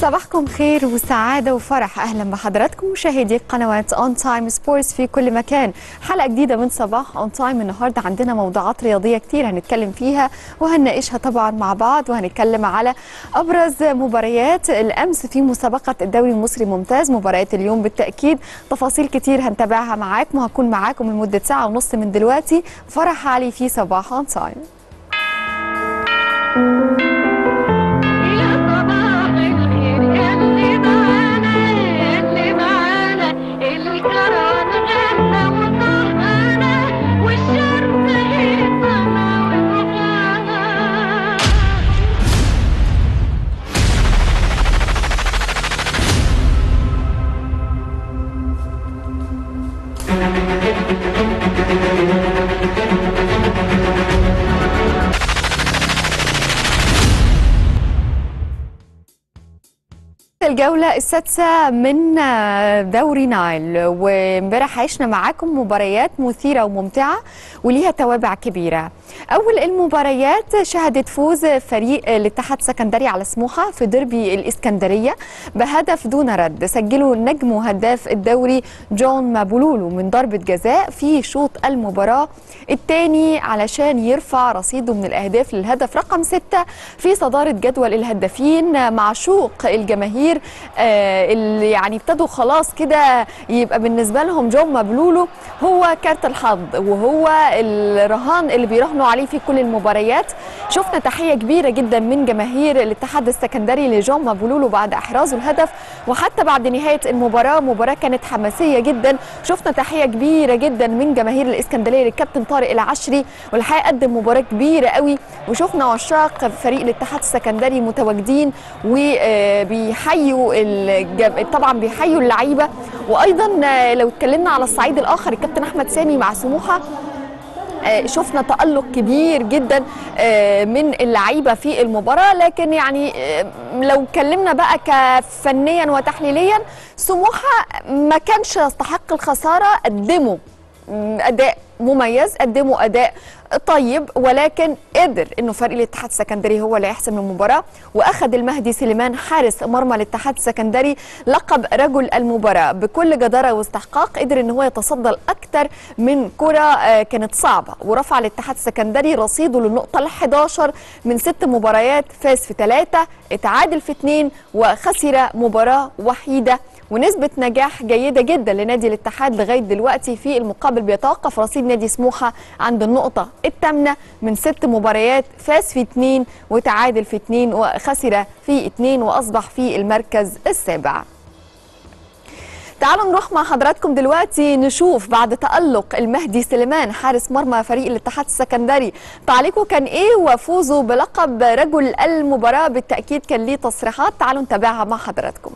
صباحكم خير وسعادة وفرح أهلا بحضراتكم مشاهدي قنوات أون تايم سبورتس في كل مكان حلقة جديدة من صباح أون تايم النهاردة عندنا موضوعات رياضية كتير هنتكلم فيها وهنناقشها طبعا مع بعض وهنتكلم على أبرز مباريات الأمس في مسابقة الدوري المصري ممتاز مباريات اليوم بالتأكيد تفاصيل كتير هنتابعها معاكم وهكون معاكم لمدة ساعة ونص من دلوقتي فرح علي في صباح أون تايم يا صباح الخير اللي معانا اللي معانا الكرم غنى وصحانا والشمس هي طلع وغانا الجولة السادسة من دوري نايل وامبارح عشنا معاكم مباريات مثيرة وممتعة وليها توابع كبيرة أول المباريات شهدت فوز فريق الاتحاد السكندري على سموحة في ديربي الإسكندرية بهدف دون رد سجله نجم هداف الدوري جون مابولولو من ضربة جزاء في شوط المباراة الثاني علشان يرفع رصيده من الأهداف للهدف رقم ستة في صدارة جدول الهدافين مع شوق الجماهير آه، اللي يعني ابتدوا خلاص كده يبقى بالنسبة لهم جون مابلولو هو كارت الحظ وهو الرهان اللي بيراهنوا عليه في كل المباريات شفنا تحية كبيرة جدا من جماهير الاتحاد السكندري لجون مابلولو بعد إحرازه الهدف وحتى بعد نهاية المباراة مباراة كانت حماسية جدا شفنا تحية كبيرة جدا من جماهير الإسكندرية للكابتن طارق العشري والحقيقة قدم مباراة كبيرة قوي وشفنا عشاق فريق الاتحاد السكندري متواجدين وبيحيوا الجم... طبعا بيحيوا اللعيبة وأيضا آه، لو اتكلمنا على الصعيد الآخر الكابتن أحمد سامي مع سموحة آه، شفنا تألق كبير جدا آه، من اللعيبه في المباراه لكن يعني آه، لو اتكلمنا بقى كفنيا وتحليليا سموحه ما كانش يستحق الخساره قدموا م، اداء مميز قدموا اداء طيب ولكن قدر انه فريق الاتحاد السكندري هو اللي يحسم المباراه واخذ المهدي سليمان حارس مرمى الاتحاد السكندري لقب رجل المباراه بكل جداره واستحقاق قدر ان هو يتصدى لاكثر من كره آه، كانت صعبه ورفع الاتحاد السكندري رصيده للنقطه ال 11 من ست مباريات فاز في ثلاثه اتعادل في اثنين وخسر مباراه وحيده ونسبة نجاح جيدة جدا لنادي الاتحاد لغاية دلوقتي في المقابل بيتوقف رصيد نادي سموحة عند النقطة الثامنة من ست مباريات فاز في اثنين وتعادل في اثنين وخسر في اثنين وأصبح في المركز السابع تعالوا نروح مع حضراتكم دلوقتي نشوف بعد تألق المهدي سليمان حارس مرمى فريق الاتحاد السكندري تعليقه كان ايه وفوزه بلقب رجل المباراة بالتأكيد كان ليه تصريحات تعالوا نتابعها مع حضراتكم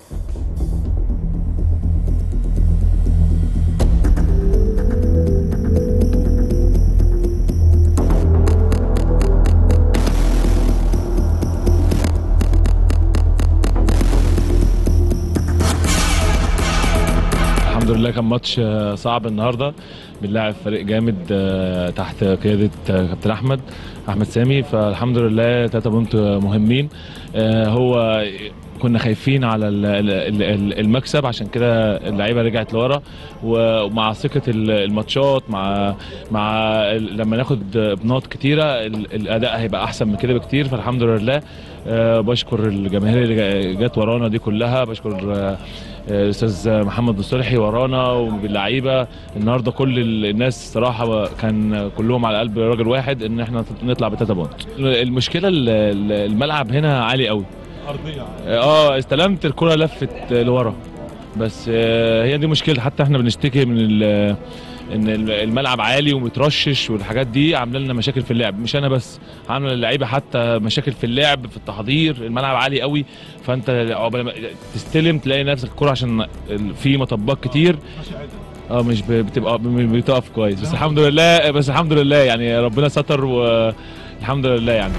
الحمد لله كان ماتش آه، صعب النهارده بنلاعب فريق جامد آه، تحت قياده آه، كابتن احمد احمد سامي فالحمد لله ثلاثة بونت مهمين آه، هو كنا خايفين على ال- ال- ال- المكسب عشان كده اللعيبه رجعت لورا و- ومع ثقه ال- الماتشات مع مع ال- لما ناخد بنات كتيره ال- الاداء هيبقى احسن من كده بكتير فالحمد لله آه، بشكر الجماهير اللي جا- جت ورانا دي كلها بشكر آه، الاستاذ محمد الصلحي ورانا وباللعيبه النهارده كل ال- الناس صراحه كان كلهم على قلب راجل واحد ان احنا نطلع بتاتا بونت المشكله ال- ال- الملعب هنا عالي قوي اه استلمت الكره لفت لورا بس آه، هي دي مشكله حتى احنا بنشتكي من ال- ان ال- الملعب عالي ومترشش والحاجات دي عامله لنا مشاكل في اللعب مش انا بس عامله اللعيبه حتى مشاكل في اللعب في التحضير الملعب عالي قوي فانت عقبال ما تستلم تلاقي نفسك الكره عشان ال- في مطبات كتير اه مش ب- بتبقى ب- بتقف كويس بس الحمد لله بس الحمد لله يعني ربنا ستر والحمد لله يعني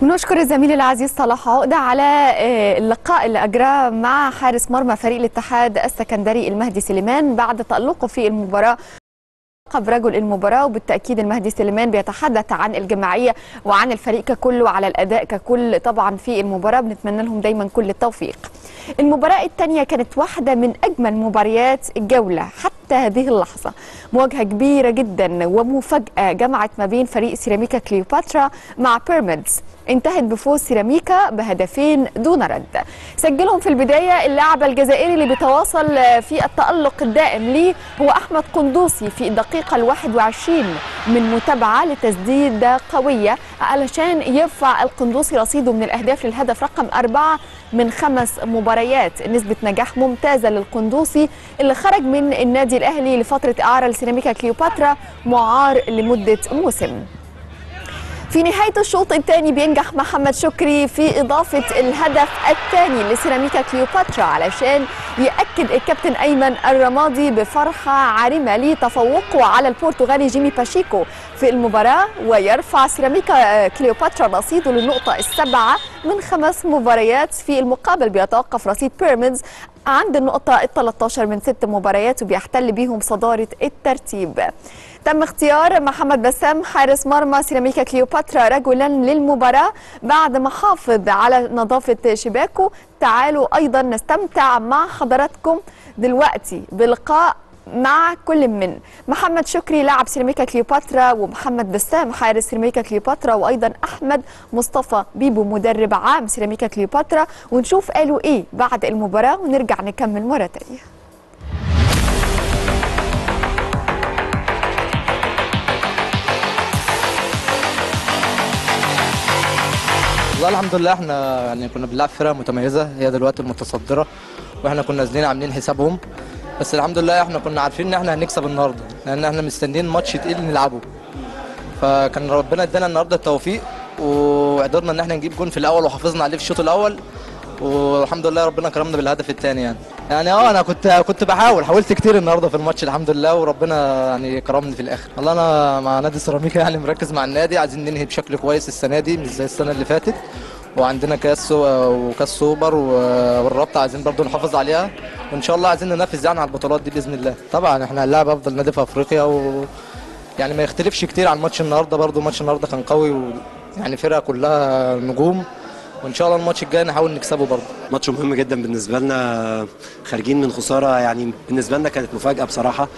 نشكر الزميل العزيز صلاح عقدة على آه، اللقاء اللي أجراه مع حارس مرمى فريق الاتحاد السكندري المهدي سليمان بعد تألقه في المباراة لقب رجل المباراة وبالتأكيد المهدي سليمان بيتحدث عن الجماعية وعن الفريق ككل وعلى الأداء ككل طبعا في المباراة بنتمنى لهم دايما كل التوفيق المباراة الثانية كانت واحدة من أجمل مباريات الجولة حتى هذه اللحظة مواجهة كبيرة جدا ومفاجأة جمعت ما بين فريق سيراميكا كليوباترا مع بيراميدز انتهت بفوز سيراميكا بهدفين دون رد سجلهم في البداية اللاعب الجزائري اللي بيتواصل في التألق الدائم ليه هو أحمد قندوسي في الدقيقة الواحد وعشرين من متابعة لتسديدة قوية علشان يرفع القندوسي رصيده من الأهداف للهدف رقم أربعة من خمس مباريات نسبة نجاح ممتازة للقندوسي اللي خرج من النادي الأهلي لفترة إعارة لسيراميكا كليوباترا معار لمدة موسم في نهاية الشوط الثاني بينجح محمد شكري في إضافة الهدف الثاني لسيراميكا كليوباترا علشان يأكد الكابتن أيمن الرمادي بفرحة عارمة لتفوقه على البرتغالي جيمي باشيكو في المباراة ويرفع سيراميكا كليوباترا رصيده للنقطة السبعة من خمس مباريات في المقابل بيتوقف رصيد بيراميدز عند النقطة ال 13 من ست مباريات وبيحتل بيهم صدارة الترتيب تم اختيار محمد بسام حارس مرمى سيراميكا كليوباترا رجلا للمباراة بعد ما حافظ على نظافة شباكه تعالوا أيضا نستمتع مع حضراتكم دلوقتي بلقاء مع كل من محمد شكري لاعب سيراميكا كليوباترا ومحمد بسام حارس سيراميكا كليوباترا وايضا احمد مصطفى بيبو مدرب عام سيراميكا كليوباترا ونشوف قالوا ايه بعد المباراه ونرجع نكمل مره تانيه والله الحمد لله احنا يعني كنا بنلعب فرقه متميزه هي دلوقتي المتصدره واحنا كنا نازلين عاملين حسابهم بس الحمد لله احنا كنا عارفين ان احنا هنكسب النهارده لان احنا مستنيين ماتش تقيل نلعبه فكان ربنا ادانا النهارده التوفيق وقدرنا ان احنا نجيب جون في الاول وحافظنا عليه في الشوط الاول والحمد لله ربنا كرمنا بالهدف الثاني يعني يعني اه انا كنت كنت بحاول حاولت كتير النهارده في الماتش الحمد لله وربنا يعني كرمني في الاخر والله انا مع نادي سيراميكا يعني مركز مع النادي عايزين ننهي بشكل كويس السنه دي مش زي السنه اللي فاتت وعندنا كاس وكاس سوبر و- والرابطه عايزين برضو نحافظ عليها وان شاء الله عايزين ننافس يعني على البطولات دي باذن الله طبعا احنا هنلاعب افضل نادي في افريقيا و يعني ما يختلفش كتير عن ماتش النهارده برضو ماتش النهارده كان قوي و... يعني فرقه كلها نجوم وان شاء الله الماتش الجاي نحاول نكسبه برضو ماتش مهم جدا بالنسبه لنا خارجين من خساره يعني بالنسبه لنا كانت مفاجاه بصراحه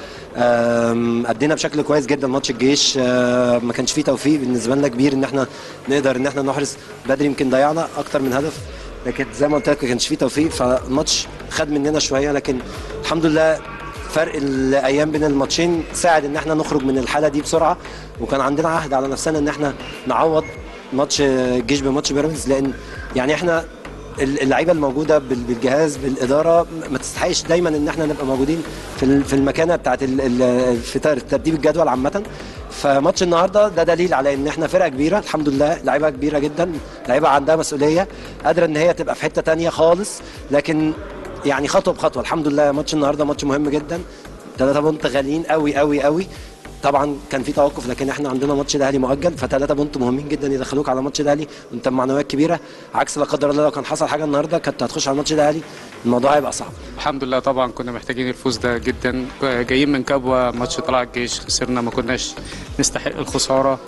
أم، ادينا بشكل كويس جدا ماتش الجيش أم، ما كانش فيه توفيق بالنسبه لنا كبير ان احنا نقدر ان احنا نحرز بدري يمكن ضيعنا اكتر من هدف لكن زي ما قلت لك ما كانش فيه توفيق فالماتش خد مننا شويه لكن الحمد لله فرق الايام بين الماتشين ساعد ان احنا نخرج من الحاله دي بسرعه وكان عندنا عهد على نفسنا ان احنا نعوض ماتش الجيش بماتش بيراميدز لان يعني احنا اللعيبه الموجوده بال- بالجهاز بالاداره ما تستحقش دايما ان احنا نبقى موجودين في ال- في المكانه بتاعت ال- ال- في تر- ترتيب الجدول عامه فماتش النهارده ده دليل على ان احنا فرقه كبيره الحمد لله لعيبه كبيره جدا لعيبه عندها مسؤوليه قادره ان هي تبقى في حته تانية خالص لكن يعني خطوه بخطوه الحمد لله ماتش النهارده ماتش مهم جدا ثلاثة بونت غاليين قوي قوي قوي طبعا كان في توقف لكن احنا عندنا ماتش الاهلي مؤجل فثلاثة بونت مهمين جدا يدخلوك على ماتش الاهلي وانت بمعنويات كبيره عكس لا قدر الله لو كان حصل حاجه النهارده كنت هتخش على ماتش الاهلي الموضوع هيبقى صعب الحمد لله طبعا كنا محتاجين الفوز ده جدا جايين من كبوة ماتش طلع الجيش خسرنا ما كناش نستحق الخسارة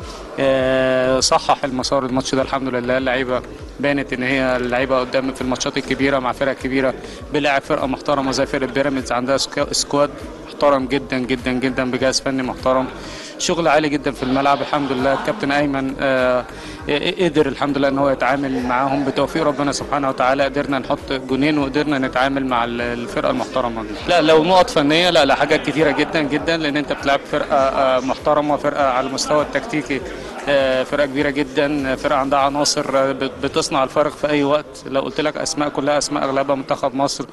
آه، صحح المسار الماتش ده الحمد لله اللعيبة بانت ان هي اللعيبة قدام في الماتشات الكبيرة مع فرق كبيرة بيلعب فرقة محترمة زي فرقة بيراميدز عندها سكا- سكواد محترم جدا جدا جدا بجهاز فني محترم شغل عالي جدا في الملعب الحمد لله الكابتن ايمن آه، قدر الحمد لله ان هو يتعامل معاهم بتوفيق ربنا سبحانه وتعالى قدرنا نحط جونين وقدرنا نتعامل مع ال- الفرقه المحترمه دي. لا لو نقط فنيه لا لا حاجات كتيره جدا جدا لان انت بتلعب فرقه آه، محترمه فرقه على المستوى التكتيكي آه، فرقه كبيره جدا فرقه عندها عناصر آه، بت- بتصنع الفرق في اي وقت لو قلت لك اسماء كلها اسماء اغلبها منتخب مصر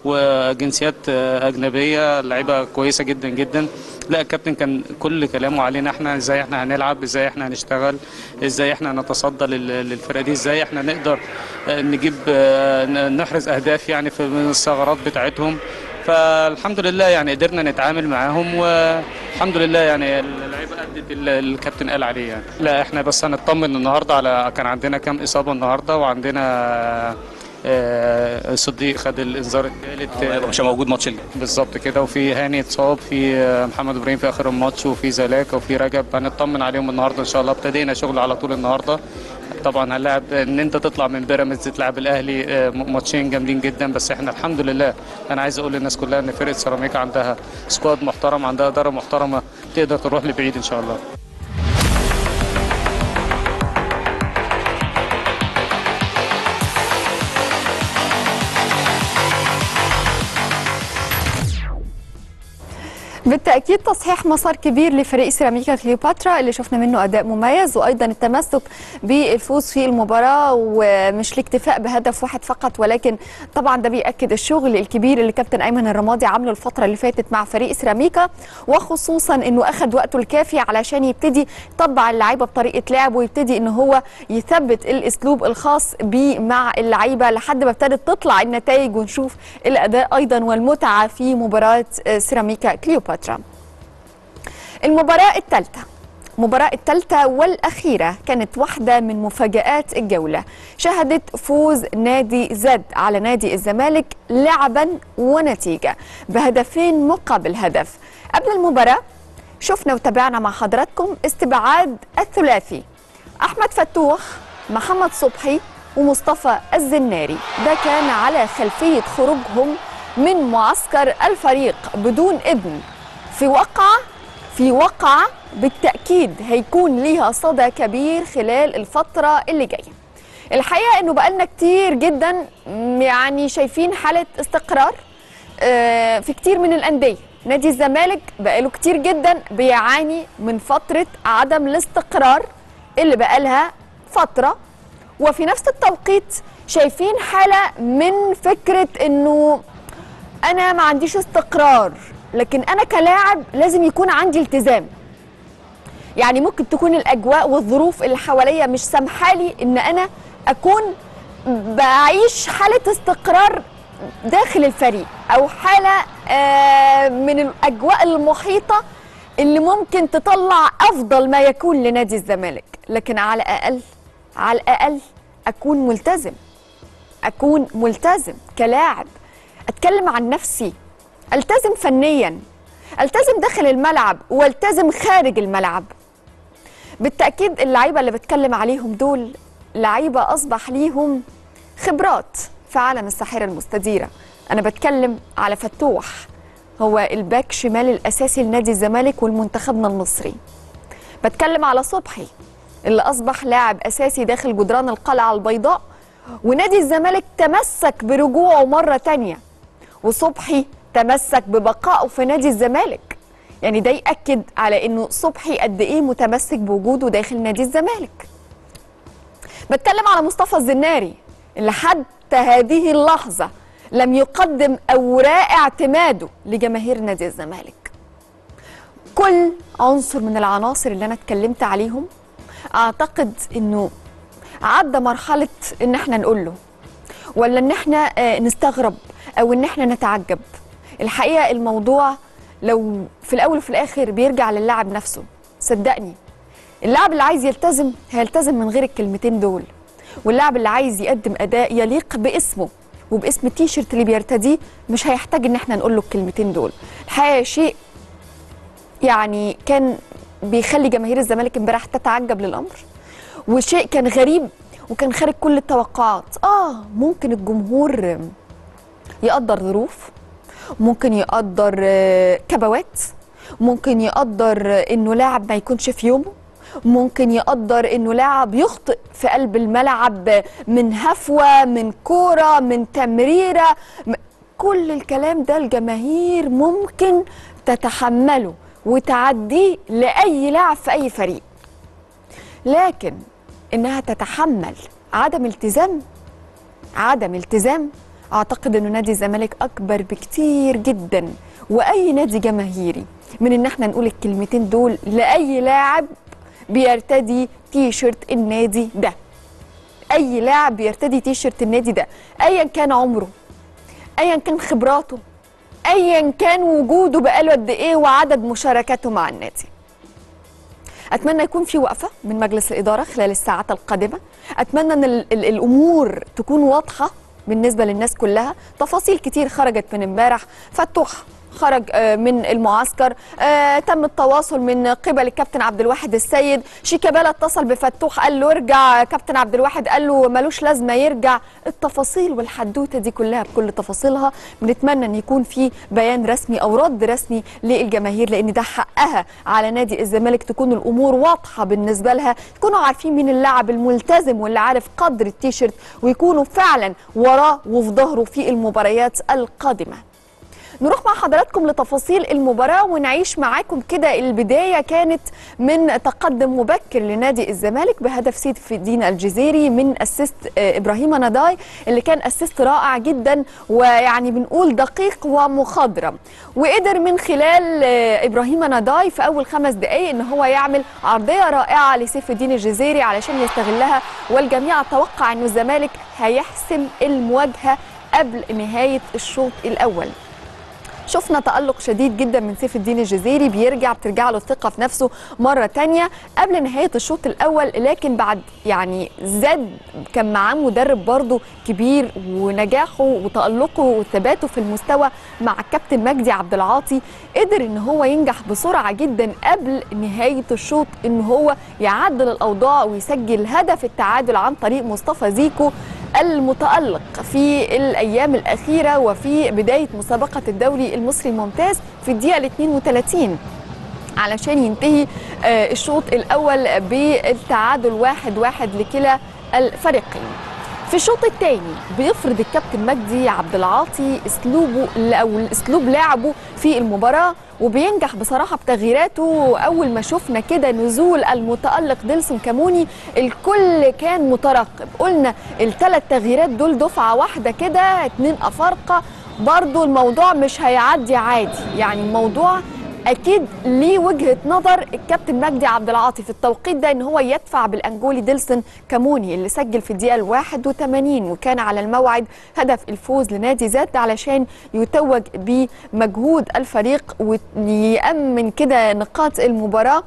وجنسيات آه، اجنبيه لعيبه كويسه جدا جدا لا الكابتن كان كل كلامه علينا احنا ازاي احنا هنلعب ازاي احنا هنشتغل ازاي احنا نتصدى لل- للفرقه دي ازاي احنا نقدر آه، نجيب آه، ن- نحرز اهداف يعني في من الثغرات بتاعتهم فالحمد لله يعني قدرنا نتعامل معاهم والحمد لله يعني اللعيبه قدت حدد اللي الكابتن قال عليه يعني لا احنا بس هنطمن النهارده على كان عندنا كام اصابه النهارده وعندنا آه، صديق خد الانذار الثالث هيبقى مش موجود ماتش الجاي بالظبط كده وفي هاني اتصاب في آه، محمد ابراهيم في اخر الماتش وفي زلاكا وفي رجب هنطمن عليهم النهارده ان شاء الله ابتدينا شغل على طول النهارده طبعا هنلاعب ان انت تطلع من بيراميدز تلعب الاهلي آه، م- ماتشين جامدين جدا بس احنا الحمد لله انا عايز اقول للناس كلها ان فرقه سيراميكا عندها سكواد محترم عندها اداره محترمه تقدر تروح لبعيد ان شاء الله بالتأكيد تصحيح مسار كبير لفريق سيراميكا كليوباترا اللي شفنا منه أداء مميز وأيضا التمسك بالفوز في المباراة ومش الاكتفاء بهدف واحد فقط ولكن طبعا ده بيأكد الشغل الكبير اللي كابتن أيمن الرمادي عامله الفترة اللي فاتت مع فريق سيراميكا وخصوصا إنه أخذ وقته الكافي علشان يبتدي يطبع اللعيبة بطريقة لعب ويبتدي إن هو يثبت الأسلوب الخاص بيه مع اللعيبة لحد ما ابتدت تطلع النتائج ونشوف الأداء أيضا والمتعة في مباراة آه، سيراميكا كليوباترا المباراة الثالثة المباراة الثالثة والأخيرة كانت واحدة من مفاجآت الجولة شهدت فوز نادي زد على نادي الزمالك لعبا ونتيجة بهدفين مقابل هدف قبل المباراة شفنا وتابعنا مع حضراتكم استبعاد الثلاثي أحمد فتوح محمد صبحي ومصطفى الزناري ده كان على خلفية خروجهم من معسكر الفريق بدون ابن في وقعة في وقعة بالتأكيد هيكون ليها صدى كبير خلال الفترة اللي جاية الحقيقة انه بقالنا كتير جدا م- يعني شايفين حالة استقرار آه، في كتير من الأندية نادي الزمالك بقاله كتير جدا بيعاني من فترة عدم الاستقرار اللي بقالها فترة وفي نفس التوقيت شايفين حالة من فكرة انه انا ما عنديش استقرار لكن انا كلاعب لازم يكون عندي التزام يعني ممكن تكون الاجواء والظروف اللي حواليا مش سامحالي ان انا اكون بعيش حاله استقرار داخل الفريق او حاله آه، من الاجواء المحيطه اللي ممكن تطلع افضل ما يكون لنادي الزمالك لكن على الاقل على الاقل اكون ملتزم اكون ملتزم كلاعب اتكلم عن نفسي التزم فنيا التزم داخل الملعب والتزم خارج الملعب بالتاكيد اللعيبه اللي بتكلم عليهم دول لعيبه اصبح ليهم خبرات في عالم الساحره المستديره انا بتكلم على فتوح هو الباك شمال الاساسي لنادي الزمالك والمنتخبنا المصري بتكلم على صبحي اللي اصبح لاعب اساسي داخل جدران القلعه البيضاء ونادي الزمالك تمسك برجوعه مره تانية وصبحي تمسك ببقائه في نادي الزمالك يعني ده يأكد على انه صبحي قد ايه متمسك بوجوده داخل نادي الزمالك بتكلم على مصطفى الزناري اللي حتى هذه اللحظة لم يقدم أوراق اعتماده لجماهير نادي الزمالك كل عنصر من العناصر اللي أنا اتكلمت عليهم أعتقد أنه عدى مرحلة إن احنا نقول له ولا إن احنا آه، نستغرب أو إن احنا نتعجب الحقيقة الموضوع لو في الأول وفي الآخر بيرجع للاعب نفسه صدقني اللاعب اللي عايز يلتزم هيلتزم من غير الكلمتين دول واللاعب اللي عايز يقدم اداء يليق باسمه وباسم التيشيرت اللي بيرتديه مش هيحتاج ان احنا نقول له الكلمتين دول الحقيقه شيء يعني كان بيخلي جماهير الزمالك امبارح تتعجب للامر وشيء كان غريب وكان خارج كل التوقعات اه ممكن الجمهور يقدر ظروف ممكن يقدر آه، كبوات ممكن يقدر آه، انه لاعب ما يكونش في يومه ممكن يقدر انه لاعب يخطئ في قلب الملعب من هفوه من كوره من تمريره م- كل الكلام ده الجماهير ممكن تتحمله وتعديه لاي لاعب في اي فريق لكن انها تتحمل عدم التزام عدم التزام اعتقد انه نادي الزمالك اكبر بكتير جدا واي نادي جماهيري من ان احنا نقول الكلمتين دول لاي لاعب بيرتدي تي شيرت النادي ده اي لاعب بيرتدي تي شيرت النادي ده ايا كان عمره ايا كان خبراته ايا كان وجوده بقاله قد ايه وعدد مشاركاته مع النادي اتمنى يكون في وقفه من مجلس الاداره خلال الساعات القادمه اتمنى ان ال ال الامور تكون واضحه بالنسبه للناس كلها تفاصيل كتير خرجت من امبارح فتوح خرج آه، من المعسكر آه، تم التواصل من قبل الكابتن عبد الواحد السيد شيكابالا اتصل بفتوح قال له ارجع كابتن عبد الواحد قال له ملوش لازمه يرجع التفاصيل والحدوته دي كلها بكل تفاصيلها بنتمنى ان يكون في بيان رسمي او رد رسمي للجماهير لان ده حقها على نادي الزمالك تكون الامور واضحه بالنسبه لها يكونوا عارفين مين اللاعب الملتزم واللي عارف قدر التيشيرت ويكونوا فعلا وراه وفي ظهره في المباريات القادمه نروح مع حضراتكم لتفاصيل المباراة ونعيش معاكم كده البداية كانت من تقدم مبكر لنادي الزمالك بهدف سيف الدين الجزيري من اسيست آه، ابراهيم نضاي اللي كان اسيست رائع جدا ويعني بنقول دقيق ومخضرم وقدر من خلال آه، ابراهيم نضاي في اول خمس دقائق ان هو يعمل عرضية رائعة لسيف الدين الجزيري علشان يستغلها والجميع توقع انه الزمالك هيحسم المواجهة قبل نهاية الشوط الاول شفنا تألق شديد جدا من سيف الدين الجزيري بيرجع بترجع له الثقة في نفسه مرة تانية قبل نهاية الشوط الأول لكن بعد يعني زاد كان معاه مدرب برضه كبير ونجاحه وتألقه وثباته في المستوى مع الكابتن مجدي عبد العاطي قدر ان هو ينجح بسرعة جدا قبل نهاية الشوط ان هو يعدل الأوضاع ويسجل هدف التعادل عن طريق مصطفى زيكو المتألق في الأيام الأخيرة وفي بداية مسابقة الدوري المصري الممتاز في الدقيقة ال 32 علشان ينتهي آه، الشوط الأول بالتعادل واحد واحد لكلا الفريقين في الشوط الثاني بيفرض الكابتن مجدي عبد العاطي اسلوبه او اسلوب لعبه في المباراه وبينجح بصراحه بتغييراته اول ما شفنا كده نزول المتالق ديلسون كاموني الكل كان مترقب قلنا الثلاث تغييرات دول دفعه واحده كده اتنين افارقه برضو الموضوع مش هيعدي عادي يعني الموضوع اكيد ليه وجهه نظر الكابتن مجدي عبد العاطي في التوقيت ده ان هو يدفع بالانجولي ديلسون كاموني اللي سجل في الدقيقه ال 81 وكان على الموعد هدف الفوز لنادي زد علشان يتوج بمجهود الفريق ويامن كده نقاط المباراه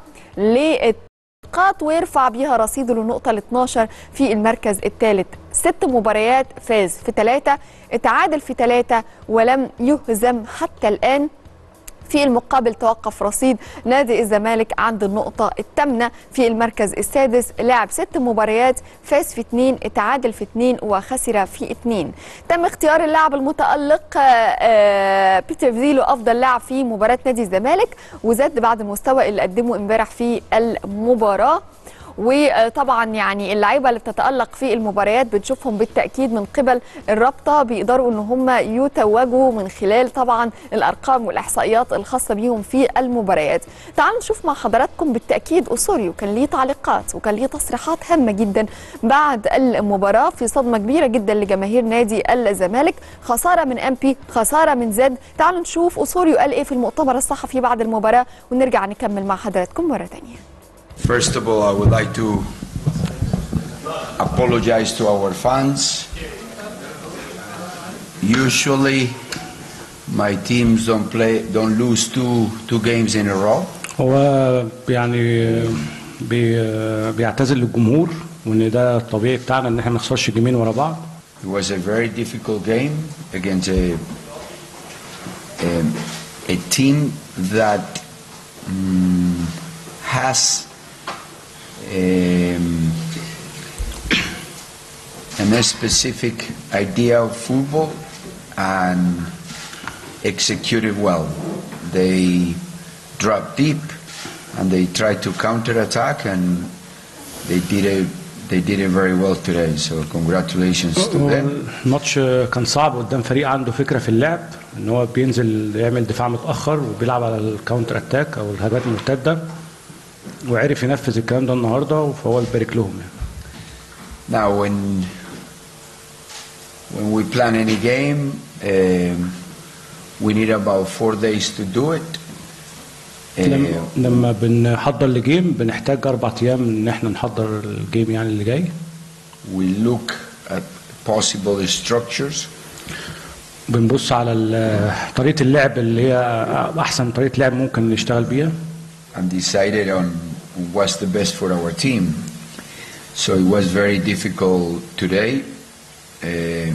للنقاط ويرفع بيها رصيده للنقطه ال 12 في المركز الثالث ست مباريات فاز في ثلاثه اتعادل في ثلاثه ولم يهزم حتى الان في المقابل توقف رصيد نادي الزمالك عند النقطة الثامنة في المركز السادس لعب ست مباريات فاز في اثنين اتعادل في اثنين وخسر في اثنين تم اختيار اللاعب المتألق آه، آه، بيتر فيزيلو أفضل لاعب في مباراة نادي الزمالك وزاد بعد المستوى اللي قدمه امبارح في المباراة وطبعا يعني اللعيبه اللي بتتالق في المباريات بنشوفهم بالتاكيد من قبل الرابطه بيقدروا ان هم يتوجوا من خلال طبعا الارقام والاحصائيات الخاصه بيهم في المباريات تعالوا نشوف مع حضراتكم بالتاكيد اسوريو كان ليه تعليقات وكان ليه تصريحات هامه جدا بعد المباراه في صدمه كبيره جدا لجماهير نادي الزمالك خساره من ام بي خساره من زد تعالوا نشوف اسوريو قال ايه في المؤتمر الصحفي بعد المباراه ونرجع نكمل مع حضراتكم مره ثانيه First of all, I would like to apologize to our fans. Usually, my teams don't play, don't lose two two games in a row. هو يعني بي بيعتذر للجمهور وان ده الطبيعي بتاعنا ان احنا ما نخسرش جيمين ورا بعض It was a very difficult game against a a, a team that mm, has um, a specific idea of football and execute it well. They drop deep and they try to counter attack and they did it they did it very well today. So congratulations to them. الماتش كان صعب قدام فريق عنده فكره في اللعب ان هو بينزل يعمل دفاع متاخر وبيلعب على الكاونتر اتاك او الهجمات المرتده وعرف ينفذ الكلام ده النهارده فهو بيبارك لهم يعني. Now, when when we plan any game, um, we need about four days to do it. لما, Uh, لما بنحضر لجيم بنحتاج اربع ايام ان احنا نحضر الجيم يعني اللي جاي we look at possible structures. بنبص على ال- طريقه اللعب اللي هي احسن طريقه لعب ممكن نشتغل بيها and decided on was the best for our team. So it was very difficult today uh,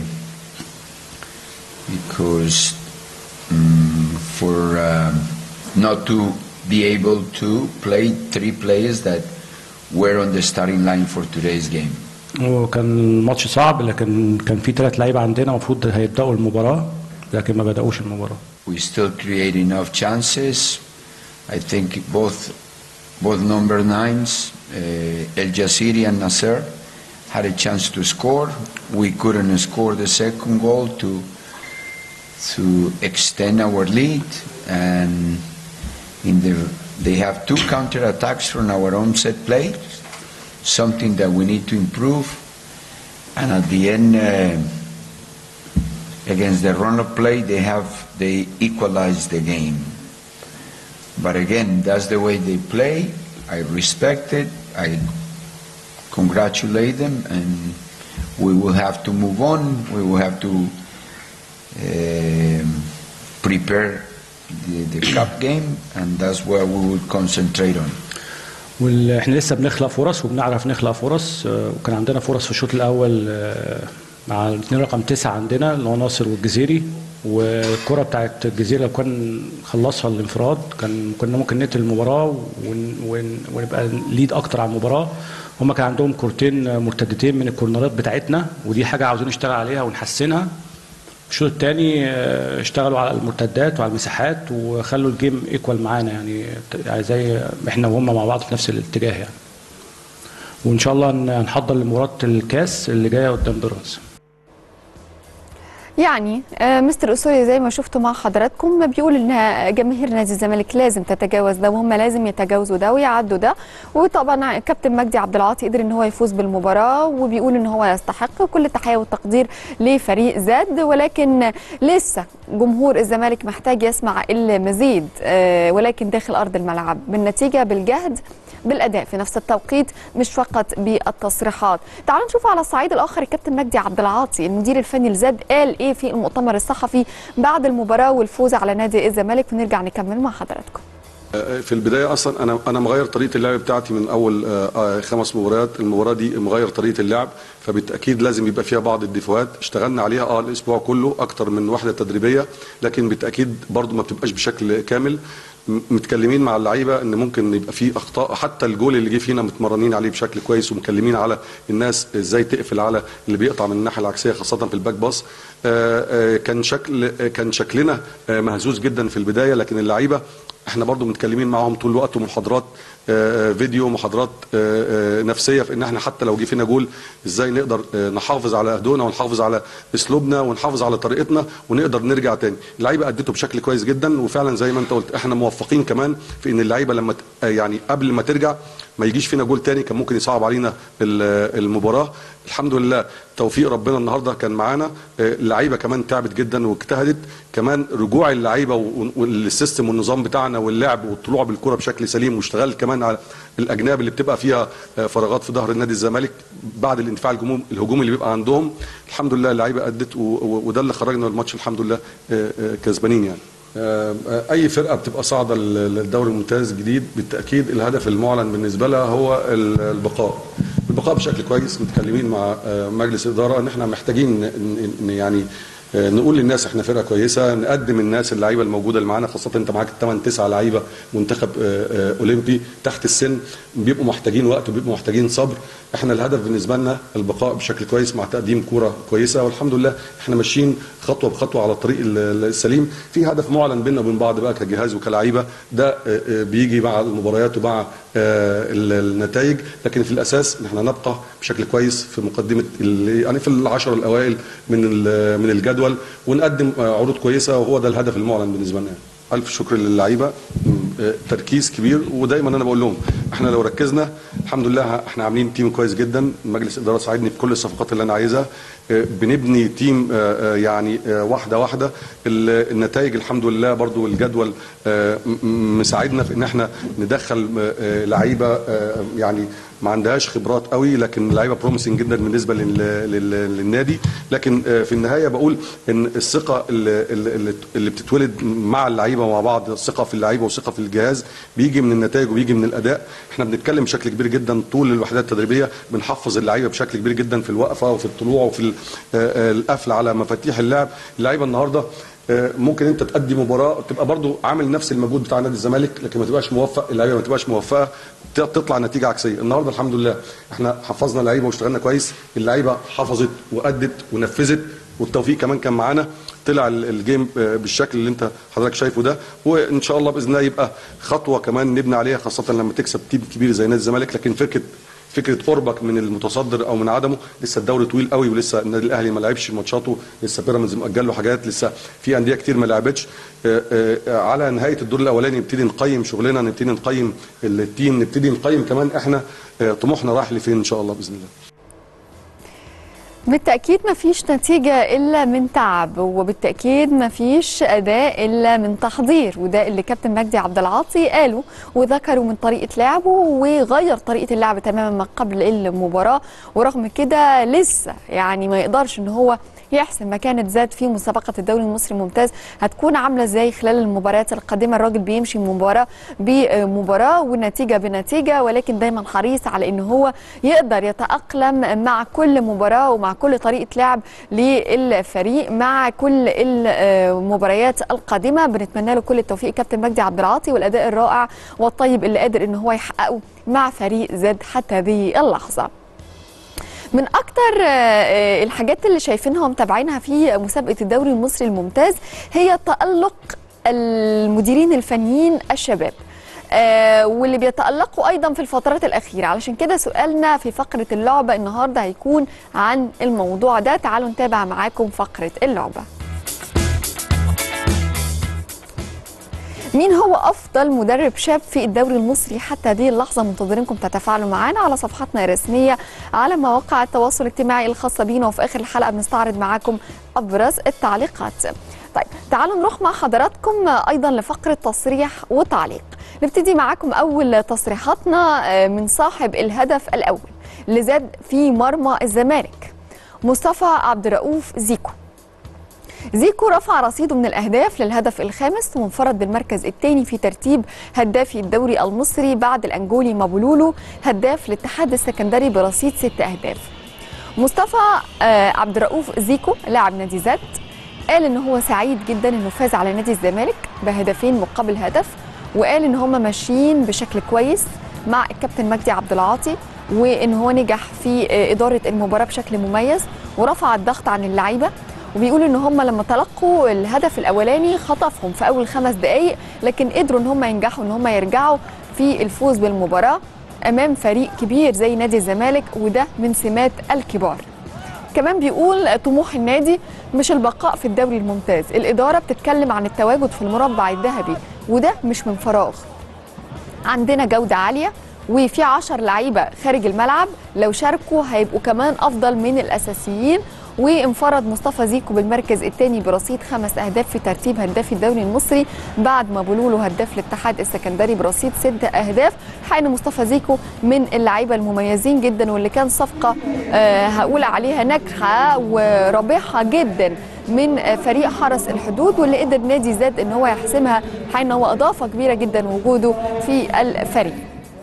because mm, for um, not to be able to play three players that were on the starting line for today's game. وكان ماتش صعب لكن كان في ثلاث لعيبه عندنا المفروض هيبداوا المباراه لكن ما بداوش المباراه We still create enough chances. I think both both number nines, uh, El Jassiri and Nasser, had a chance to score. We couldn't score the second goal to to extend our lead, and in the they have two counter attacks from our own set play, something that we need to improve. And at the end. Uh, against the run of play they have they equalize the game but again that's the way they play i respect it i congratulate them and we will have to move on we will have to um, prepare the, the cup game and that's where we will concentrate on واحنا لسه بنخلق فرص وبنعرف نخلق فرص آه، وكان عندنا فرص في الشوط الاول آه، مع الاثنين رقم تسعة عندنا اللي هو ناصر والجزيري والكرة بتاعت الجزيرة لو كان خلصها الانفراد كان كنا ممكن نقتل المباراة ون ون ونبقى ليد أكتر على المباراة هما كان عندهم كورتين مرتدتين من الكورنرات بتاعتنا ودي حاجة عاوزين نشتغل عليها ونحسنها الشوط الثاني اشتغلوا على المرتدات وعلى المساحات وخلوا الجيم ايكوال معانا يعني يعني زي احنا وهم مع بعض في نفس الاتجاه يعني وان شاء الله ن- نحضر لمباراه الكاس اللي جايه قدام بيراميدز يعني آه، مستر اسوري زي ما شفتوا مع حضراتكم بيقول ان جماهير نادي الزمالك لازم تتجاوز ده وهم لازم يتجاوزوا ده ويعدوا ده وطبعا كابتن مجدي عبد العاطي قدر ان هو يفوز بالمباراه وبيقول ان هو يستحق كل التحيه والتقدير لفريق زاد ولكن لسه جمهور الزمالك محتاج يسمع المزيد آه، ولكن داخل ارض الملعب بالنتيجه بالجهد بالاداء في نفس التوقيت مش فقط بالتصريحات تعالوا نشوف على الصعيد الاخر الكابتن مجدي عبد العاطي المدير الفني لزاد قال ايه في المؤتمر الصحفي بعد المباراه والفوز على نادي الزمالك ونرجع نكمل مع حضراتكم في البدايه اصلا انا انا مغير طريقه اللعب بتاعتي من اول آه، آه، خمس مباريات المباراه دي مغير طريقه اللعب فبالتاكيد لازم يبقى فيها بعض الدفوات اشتغلنا عليها اه الاسبوع كله اكتر من وحده تدريبيه لكن بالتاكيد برضو ما بتبقاش بشكل كامل م- متكلمين مع اللعيبه ان ممكن يبقى في اخطاء حتى الجول اللي جه فينا متمرنين عليه بشكل كويس ومكلمين على الناس ازاي تقفل على اللي بيقطع من الناحيه العكسيه خاصه في الباك باص آه، آه، كان شكل آه، كان شكلنا آه، مهزوز جدا في البدايه لكن اللعيبه احنا برضو متكلمين معاهم طول الوقت ومحاضرات آه، آه، فيديو محاضرات آه، آه، نفسيه في ان احنا حتى لو جه فينا جول ازاي نقدر آه، نحافظ على هدوءنا ونحافظ على اسلوبنا ونحافظ على طريقتنا ونقدر نرجع تاني اللعيبه ادته بشكل كويس جدا وفعلا زي ما انت قلت احنا موفقين كمان في ان اللعيبه لما ت- آه، يعني قبل ما ترجع ما يجيش فينا جول تاني كان ممكن يصعب علينا ال- المباراه الحمد لله توفيق ربنا النهارده كان معانا آه، اللعيبه كمان تعبت جدا واجتهدت كمان رجوع اللعيبه و- والسيستم والنظام بتاعنا واللعب والطلوع بالكره بشكل سليم واشتغل كمان على الاجناب اللي بتبقى فيها آه، فراغات في ظهر نادي الزمالك بعد الاندفاع الجموم الهجومي اللي بيبقى عندهم الحمد لله اللعيبه ادت و- و- وده اللي خرجنا من الماتش الحمد لله آه، آه، كسبانين يعني آه، آه، اي فرقه بتبقى صاعده لل- للدوري الممتاز الجديد بالتاكيد الهدف المعلن بالنسبه لها هو ال- البقاء البقاء بشكل كويس متكلمين مع آه، مجلس اداره ان احنا محتاجين ن- ن- يعني آه، نقول للناس احنا فرقه كويسه نقدم الناس اللعيبه الموجوده اللي معانا خاصه انت معاك 8 9 لعيبه منتخب آه، آه، اولمبي تحت السن بيبقوا محتاجين وقت وبيبقوا محتاجين صبر احنا الهدف بالنسبه لنا البقاء بشكل كويس مع تقديم كوره كويسه والحمد لله احنا ماشيين خطوه بخطوه على الطريق ال- ال- السليم في هدف معلن بيننا وبين بعض بقى كجهاز وكلعيبه ده آه، آه، بيجي مع المباريات ومع آه، ال- النتائج لكن في الاساس ان احنا نبقى بشكل كويس في مقدمه ال- يعني في العشر الاوائل من ال- من الجدول ونقدم آه، عروض كويسه وهو ده الهدف المعلن بالنسبه لنا الف شكر للعيبه م- آه، تركيز كبير ودايما انا بقول لهم احنا لو ركزنا الحمد لله احنا عاملين تيم كويس جدا مجلس الاداره ساعدني في كل الصفقات اللي انا عايزها آه، بنبني تيم آه، آه، يعني آه، واحده واحده ال- النتائج الحمد لله برضو الجدول آه، م- م- مساعدنا في ان احنا ندخل آه، آه، لعيبه آه، يعني ما عندهاش خبرات قوي لكن لعيبه بروميسنج جدا بالنسبه لل... لل... للنادي لكن آه، في النهايه بقول ان الثقه اللي, اللي, اللي بتتولد مع اللعيبه مع بعض الثقه في اللعيبه والثقه في الجهاز بيجي من النتائج وبيجي من الاداء احنا بنتكلم بشكل كبير جدا طول الوحدات التدريبيه بنحفظ اللعيبه بشكل كبير جدا في الوقفه وفي الطلوع وفي ال- آه، آه، القفل على مفاتيح اللعب اللعيبه النهارده آه، ممكن انت تأدي مباراه تبقى برضو عامل نفس المجهود بتاع نادي الزمالك لكن ما تبقاش موفق اللعيبه ما تبقاش موفقه ت- تطلع نتيجه عكسيه النهارده الحمد لله احنا حفظنا اللعيبه واشتغلنا كويس اللعيبه حفظت وادت ونفذت والتوفيق كمان كان معانا طلع ال- الجيم آه، بالشكل اللي انت حضرتك شايفه ده وان شاء الله باذن الله يبقى خطوه كمان نبني عليها خاصه لما تكسب تيم كبير زي نادي الزمالك لكن فكره فكره قربك من المتصدر او من عدمه لسه الدوري طويل قوي ولسه النادي الاهلي ما لعبش ماتشاته لسه بيراميدز مأجل له حاجات لسه في انديه كتير ما لعبتش آه، آه، على نهايه الدور الاولاني نبتدي نقيم شغلنا نبتدي نقيم التيم نبتدي نقيم كمان احنا آه، طموحنا رايح لفين ان شاء الله باذن الله بالتأكيد ما فيش نتيجة إلا من تعب وبالتأكيد ما فيش أداء إلا من تحضير وده اللي كابتن مجدي عبد العاطي قاله وذكره من طريقة لعبه وغير طريقة اللعب تماما ما قبل المباراة ورغم كده لسه يعني ما يقدرش إن هو يحسم مكانة زاد في مسابقة الدوري المصري الممتاز هتكون عاملة ازاي خلال المباريات القادمة الراجل بيمشي مباراة بمباراة والنتيجة بنتيجة ولكن دايما حريص على ان هو يقدر يتأقلم مع كل مباراة ومع كل طريقة لعب للفريق مع كل المباريات القادمة بنتمنى له كل التوفيق كابتن مجدي عبد العاطي والأداء الرائع والطيب اللي قادر ان هو يحققه مع فريق زاد حتى هذه اللحظة من اكتر آه، آه، الحاجات اللي شايفينها ومتابعينها في مسابقه الدوري المصري الممتاز هي تالق المديرين الفنيين الشباب آه، واللي بيتألقوا أيضا في الفترات الأخيرة علشان كده سؤالنا في فقرة اللعبة النهاردة هيكون عن الموضوع ده تعالوا نتابع معاكم فقرة اللعبة مين هو افضل مدرب شاب في الدوري المصري حتى هذه اللحظه منتظرينكم تتفاعلوا معنا على صفحاتنا الرسميه على مواقع التواصل الاجتماعي الخاصه بينا وفي اخر الحلقه بنستعرض معاكم ابرز التعليقات طيب تعالوا نروح مع حضراتكم ايضا لفقره تصريح وتعليق نبتدي معاكم اول تصريحاتنا آه، من صاحب الهدف الاول اللي زاد في مرمى الزمالك مصطفى عبد الرؤوف زيكو زيكو رفع رصيده من الأهداف للهدف الخامس وانفرد بالمركز الثاني في ترتيب هدافي الدوري المصري بعد الأنجولي مابولولو هداف الاتحاد السكندري برصيد ست أهداف مصطفى آه، عبد الرؤوف زيكو لاعب نادي زد قال ان هو سعيد جدا انه فاز على نادي الزمالك بهدفين مقابل هدف وقال ان هم ماشيين بشكل كويس مع الكابتن مجدي عبد العاطي وان هو نجح في آه، اداره المباراه بشكل مميز ورفع الضغط عن اللعيبه وبيقولوا ان هم لما تلقوا الهدف الاولاني خطفهم في اول خمس دقائق لكن قدروا ان هم ينجحوا ان هم يرجعوا في الفوز بالمباراه امام فريق كبير زي نادي الزمالك وده من سمات الكبار كمان بيقول طموح النادي مش البقاء في الدوري الممتاز الإدارة بتتكلم عن التواجد في المربع الذهبي وده مش من فراغ عندنا جودة عالية وفي عشر لعيبة خارج الملعب لو شاركوا هيبقوا كمان أفضل من الأساسيين وانفرد مصطفى زيكو بالمركز الثاني برصيد خمس أهداف في ترتيب هدافي الدوري المصري بعد ما بولولو هداف الاتحاد السكندري برصيد ست أهداف حين مصطفى زيكو من اللعيبة المميزين جدا واللي كان صفقة آه، هقول عليها ناجحة ورابحة جدا من آه، فريق حرس الحدود واللي قدر نادي زاد ان هو يحسمها حين هو اضافه كبيره جدا وجوده في الفريق.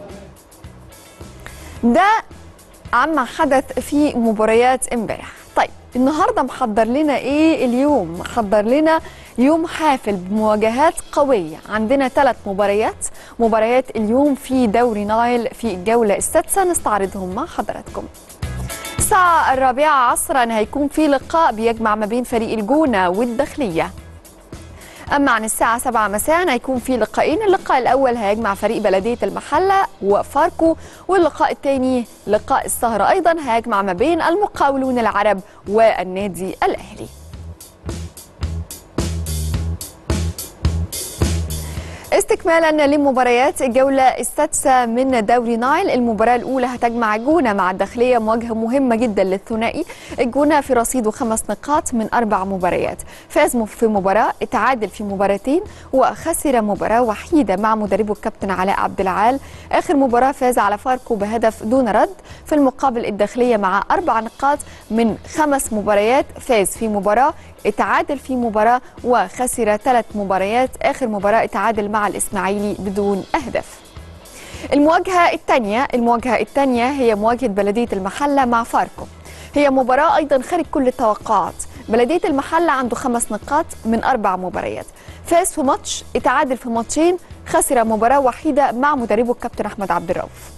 ده عما حدث في مباريات امبارح. طيب النهارده محضر لنا ايه اليوم؟ محضر لنا يوم حافل بمواجهات قويه، عندنا ثلاث مباريات، مباريات اليوم في دوري نايل في الجوله السادسه نستعرضهم مع حضراتكم. الساعة الرابعة عصرا هيكون في لقاء بيجمع ما بين فريق الجونة والداخلية أما عن الساعة 7 مساء هيكون في لقاءين اللقاء الأول هيجمع فريق بلدية المحلة وفاركو واللقاء الثاني لقاء السهرة أيضا هيجمع ما بين المقاولون العرب والنادي الأهلي استكمالا لمباريات الجولة السادسة من دوري نايل المباراة الأولى هتجمع الجونة مع الداخلية مواجهة مهمة جدا للثنائي الجونة في رصيده خمس نقاط من أربع مباريات فاز في مباراة اتعادل في مباراتين وخسر مباراة وحيدة مع مدربه الكابتن علاء عبد العال آخر مباراة فاز على فاركو بهدف دون رد في المقابل الداخلية مع أربع نقاط من خمس مباريات فاز في مباراة اتعادل في مباراة وخسر ثلاث مباريات آخر مباراة اتعادل مع الإسماعيلي بدون أهداف المواجهة الثانية المواجهة الثانية هي مواجهة بلدية المحلة مع فاركو هي مباراة أيضا خارج كل التوقعات بلدية المحلة عنده خمس نقاط من أربع مباريات فاز في ماتش اتعادل في ماتشين خسر مباراة وحيدة مع مدربه الكابتن أحمد عبد الرؤوف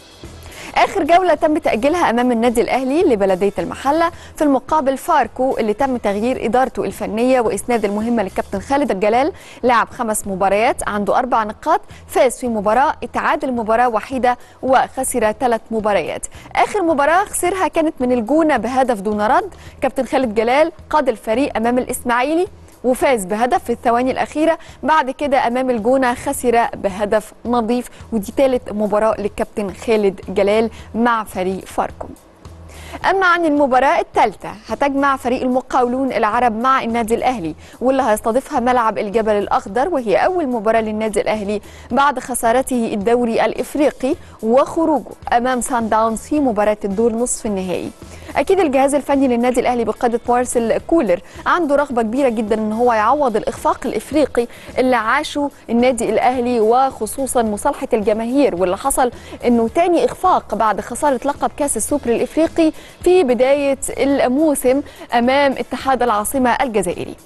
اخر جوله تم تاجيلها امام النادي الاهلي لبلديه المحله في المقابل فاركو اللي تم تغيير ادارته الفنيه واسناد المهمه للكابتن خالد الجلال لعب خمس مباريات عنده اربع نقاط فاز في مباراه اتعادل مباراه وحيده وخسر ثلاث مباريات اخر مباراه خسرها كانت من الجونه بهدف دون رد كابتن خالد جلال قاد الفريق امام الاسماعيلي وفاز بهدف في الثواني الأخيرة بعد كده أمام الجونة خسر بهدف نظيف ودي ثالث مباراة للكابتن خالد جلال مع فريق فاركو أما عن المباراة الثالثة هتجمع فريق المقاولون العرب مع النادي الأهلي واللي هيستضيفها ملعب الجبل الأخضر وهي أول مباراة للنادي الأهلي بعد خسارته الدوري الإفريقي وخروجه أمام سان داونز في مباراة الدور نصف النهائي اكيد الجهاز الفني للنادي الاهلي بقياده مارسيل كولر عنده رغبه كبيره جدا ان هو يعوض الاخفاق الافريقي اللي عاشه النادي الاهلي وخصوصا مصالحه الجماهير واللي حصل انه تاني اخفاق بعد خساره لقب كاس السوبر الافريقي في بدايه الموسم امام اتحاد العاصمه الجزائري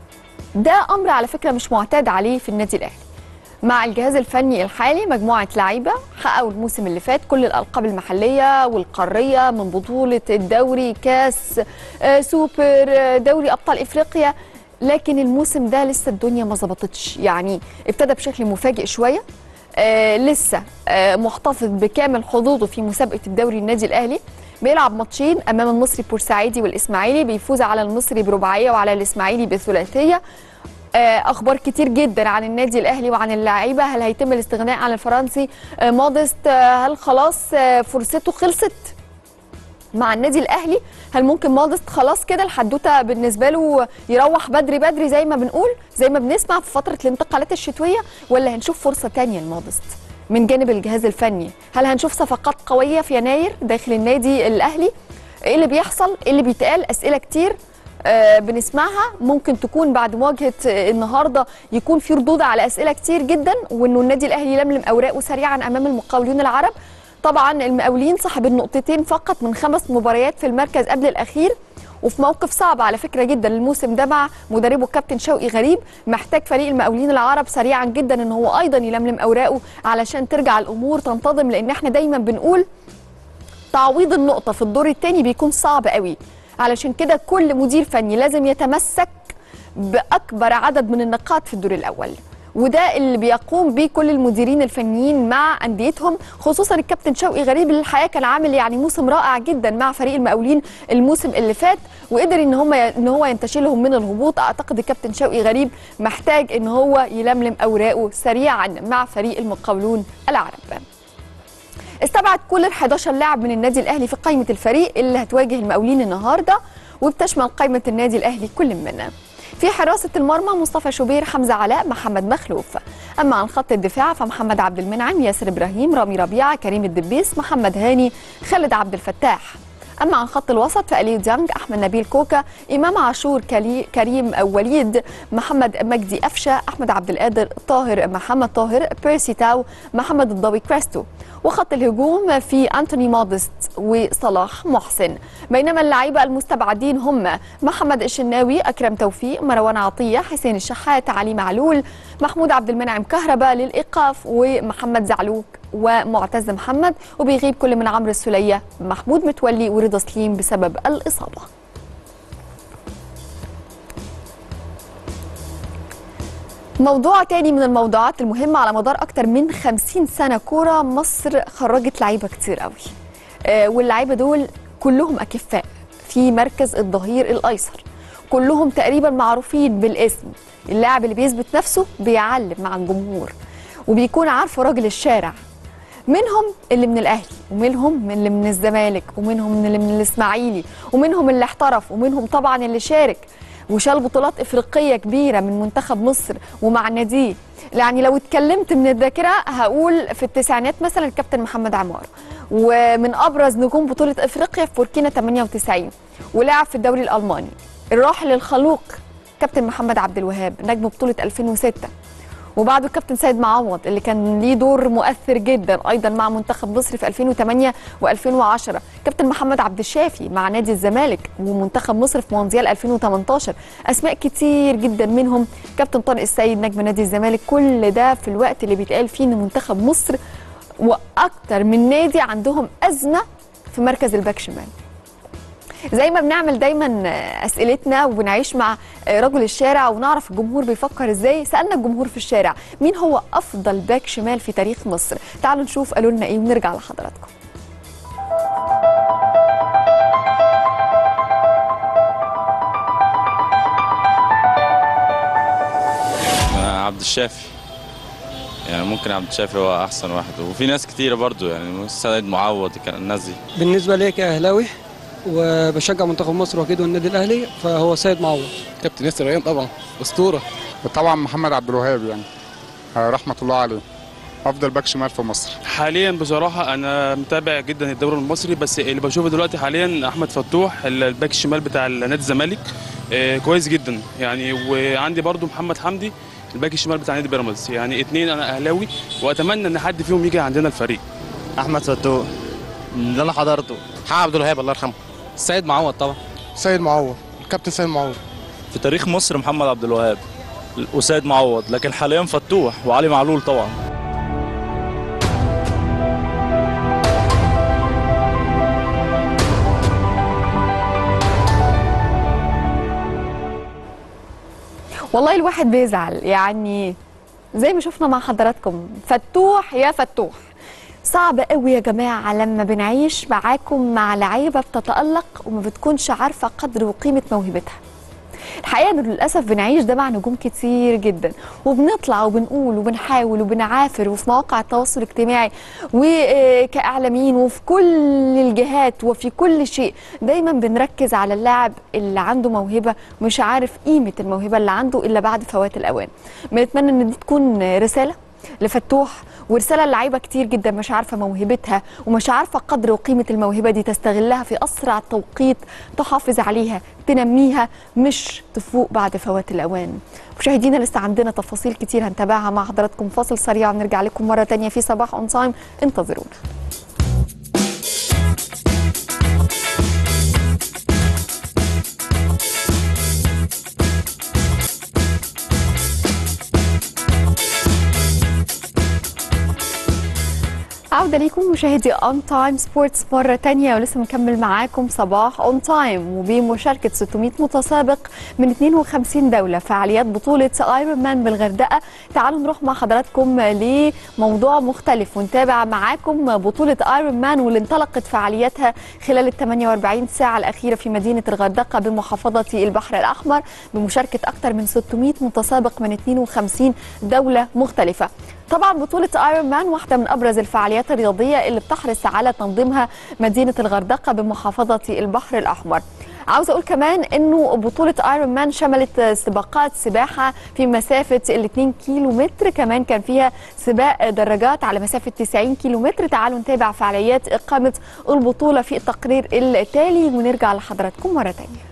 ده امر على فكره مش معتاد عليه في النادي الاهلي مع الجهاز الفني الحالي مجموعة لعيبة حققوا الموسم اللي فات كل الألقاب المحلية والقارية من بطولة الدوري كاس آه، سوبر آه، دوري أبطال إفريقيا لكن الموسم ده لسه الدنيا ما ظبطتش يعني ابتدى بشكل مفاجئ شوية آه لسه آه محتفظ بكامل حظوظه في مسابقة الدوري النادي الأهلي بيلعب ماتشين أمام المصري بورسعيدي والإسماعيلي بيفوز على المصري برباعية وعلى الإسماعيلي بثلاثية آه، اخبار كتير جدا عن النادي الاهلي وعن اللعيبه هل هيتم الاستغناء عن الفرنسي آه، مودست آه، هل خلاص آه، فرصته خلصت مع النادي الاهلي هل ممكن مودست خلاص كده الحدوته بالنسبه له يروح بدري بدري زي ما بنقول زي ما بنسمع في فتره الانتقالات الشتويه ولا هنشوف فرصه تانية لمودست من جانب الجهاز الفني هل هنشوف صفقات قويه في يناير داخل النادي الاهلي ايه اللي بيحصل ايه اللي بيتقال اسئله كتير آه، بنسمعها ممكن تكون بعد مواجهه آه، النهارده يكون في ردود على اسئله كتير جدا وانه النادي الاهلي يلملم اوراقه سريعا امام المقاولين العرب طبعا المقاولين صاحب النقطتين فقط من خمس مباريات في المركز قبل الاخير وفي موقف صعب على فكره جدا الموسم ده مع مدربه الكابتن شوقي غريب محتاج فريق المقاولين العرب سريعا جدا ان هو ايضا يلملم اوراقه علشان ترجع الامور تنتظم لان احنا دايما بنقول تعويض النقطة في الدور الثاني بيكون صعب قوي علشان كده كل مدير فني لازم يتمسك بأكبر عدد من النقاط في الدور الأول وده اللي بيقوم بيه كل المديرين الفنيين مع انديتهم خصوصا الكابتن شوقي غريب اللي الحقيقه كان عامل يعني موسم رائع جدا مع فريق المقاولين الموسم اللي فات وقدر ان هم ان هو ينتشلهم من الهبوط اعتقد الكابتن شوقي غريب محتاج ان هو يلملم اوراقه سريعا مع فريق المقاولون العرب استبعد كل ال 11 لاعب من النادي الاهلي في قائمه الفريق اللي هتواجه المقاولين النهارده وبتشمل قائمه النادي الاهلي كل منا في حراسة المرمى مصطفى شوبير حمزة علاء محمد مخلوف أما عن خط الدفاع فمحمد عبد المنعم ياسر إبراهيم رامي ربيعة كريم الدبيس محمد هاني خالد عبد الفتاح أما عن خط الوسط فأليو ديانج أحمد نبيل كوكا إمام عاشور كلي كريم وليد محمد مجدي أفشة أحمد عبد القادر طاهر محمد طاهر بيرسي تاو محمد الضوي كريستو وخط الهجوم في أنتوني مودست وصلاح محسن بينما اللعيبة المستبعدين هم محمد الشناوي أكرم توفيق مروان عطية حسين الشحات علي معلول محمود عبد المنعم كهرباء للإيقاف ومحمد زعلوك ومعتز محمد وبيغيب كل من عمرو السلية محمود متولي ورضا سليم بسبب الإصابة موضوع تاني من الموضوعات المهمة على مدار أكتر من 50 سنة كورة مصر خرجت لعيبة كتير قوي آه واللعيبة دول كلهم أكفاء في مركز الظهير الأيسر كلهم تقريبا معروفين بالاسم اللاعب اللي بيثبت نفسه بيعلم مع الجمهور وبيكون عارفه راجل الشارع منهم اللي من الاهلي ومنهم من اللي من الزمالك ومنهم من اللي من الاسماعيلي ومنهم اللي احترف ومنهم طبعا اللي شارك وشال بطولات افريقيه كبيره من منتخب مصر ومع ناديه يعني لو اتكلمت من الذاكره هقول في التسعينات مثلا الكابتن محمد عمار ومن ابرز نجوم بطوله افريقيا في بوركينا 98 ولعب في الدوري الالماني الراحل الخلوق كابتن محمد عبد الوهاب نجم بطوله 2006 وبعده الكابتن سيد معوض اللي كان ليه دور مؤثر جدا ايضا مع منتخب مصر في 2008 و2010 كابتن محمد عبد الشافي مع نادي الزمالك ومنتخب مصر في مونديال 2018 اسماء كتير جدا منهم كابتن طارق السيد نجم نادي الزمالك كل ده في الوقت اللي بيتقال فيه ان منتخب مصر واكتر من نادي عندهم ازمه في مركز الباك شمال زي ما بنعمل دايما اسئلتنا وبنعيش مع رجل الشارع ونعرف الجمهور بيفكر ازاي سالنا الجمهور في الشارع مين هو افضل باك شمال في تاريخ مصر تعالوا نشوف قالوا لنا ايه ونرجع لحضراتكم عبد الشافي يعني ممكن عبد الشافي هو احسن واحد وفي ناس كتيره برضو يعني سيد معوض كان الناس دي بالنسبه لي كاهلاوي وبشجع منتخب مصر واكيد والنادي الاهلي فهو سيد معوض كابتن ياسر ريان طبعا اسطوره وطبعا محمد عبد الوهاب يعني آه، رحمه الله عليه افضل باك شمال في مصر حاليا بصراحه انا متابع جدا الدوري المصري بس اللي بشوفه دلوقتي حاليا احمد فتوح الباك الشمال بتاع نادي الزمالك آه، كويس جدا يعني وعندي برضو محمد حمدي الباك الشمال بتاع نادي بيراميدز يعني اتنين انا اهلاوي واتمنى ان حد فيهم يجي عندنا الفريق احمد فتوح اللي انا حضرته محمد عبد الوهاب الله يرحمه سيد معوض طبعا سيد معوض الكابتن سيد معوض في تاريخ مصر محمد عبد الوهاب وسيد معوض لكن حاليا فتوح وعلي معلول طبعا والله الواحد بيزعل يعني زي ما شفنا مع حضراتكم فتوح يا فتوح صعب قوي يا جماعة لما بنعيش معاكم مع لعيبة بتتألق وما بتكونش عارفة قدر وقيمة موهبتها الحقيقة انه للأسف بنعيش ده مع نجوم كتير جدا وبنطلع وبنقول وبنحاول وبنعافر وفي مواقع التواصل الاجتماعي وكإعلاميين وفي كل الجهات وفي كل شيء دايما بنركز على اللاعب اللي عنده موهبة مش عارف قيمة الموهبة اللي عنده إلا بعد فوات الأوان بنتمنى ان دي تكون رسالة لفتوح ورساله للعيبه كتير جدا مش عارفه موهبتها ومش عارفه قدر وقيمه الموهبه دي تستغلها في اسرع توقيت تحافظ عليها تنميها مش تفوق بعد فوات الاوان مشاهدينا لسه عندنا تفاصيل كتير هنتابعها مع حضراتكم فاصل سريع ونرجع لكم مره تانية في صباح اون تايم انتظرونا عودة ليكم مشاهدي اون تايم سبورتس مرة تانية ولسه مكمل معاكم صباح اون تايم وبمشاركة 600 متسابق من 52 دولة فعاليات بطولة ايرون مان بالغردقة تعالوا نروح مع حضراتكم لموضوع مختلف ونتابع معاكم بطولة ايرون مان واللي انطلقت فعالياتها خلال ال 48 ساعة الأخيرة في مدينة الغردقة بمحافظة البحر الأحمر بمشاركة أكثر من 600 متسابق من 52 دولة مختلفة طبعا بطولة ايرون مان واحدة من أبرز الفعاليات الرياضية اللي بتحرص على تنظيمها مدينة الغردقة بمحافظة البحر الأحمر عاوز أقول كمان أنه بطولة ايرون مان شملت سباقات سباحة في مسافة ال 2 كيلو متر كمان كان فيها سباق دراجات على مسافة 90 كيلو متر تعالوا نتابع فعاليات إقامة البطولة في التقرير التالي ونرجع لحضراتكم مرة تانية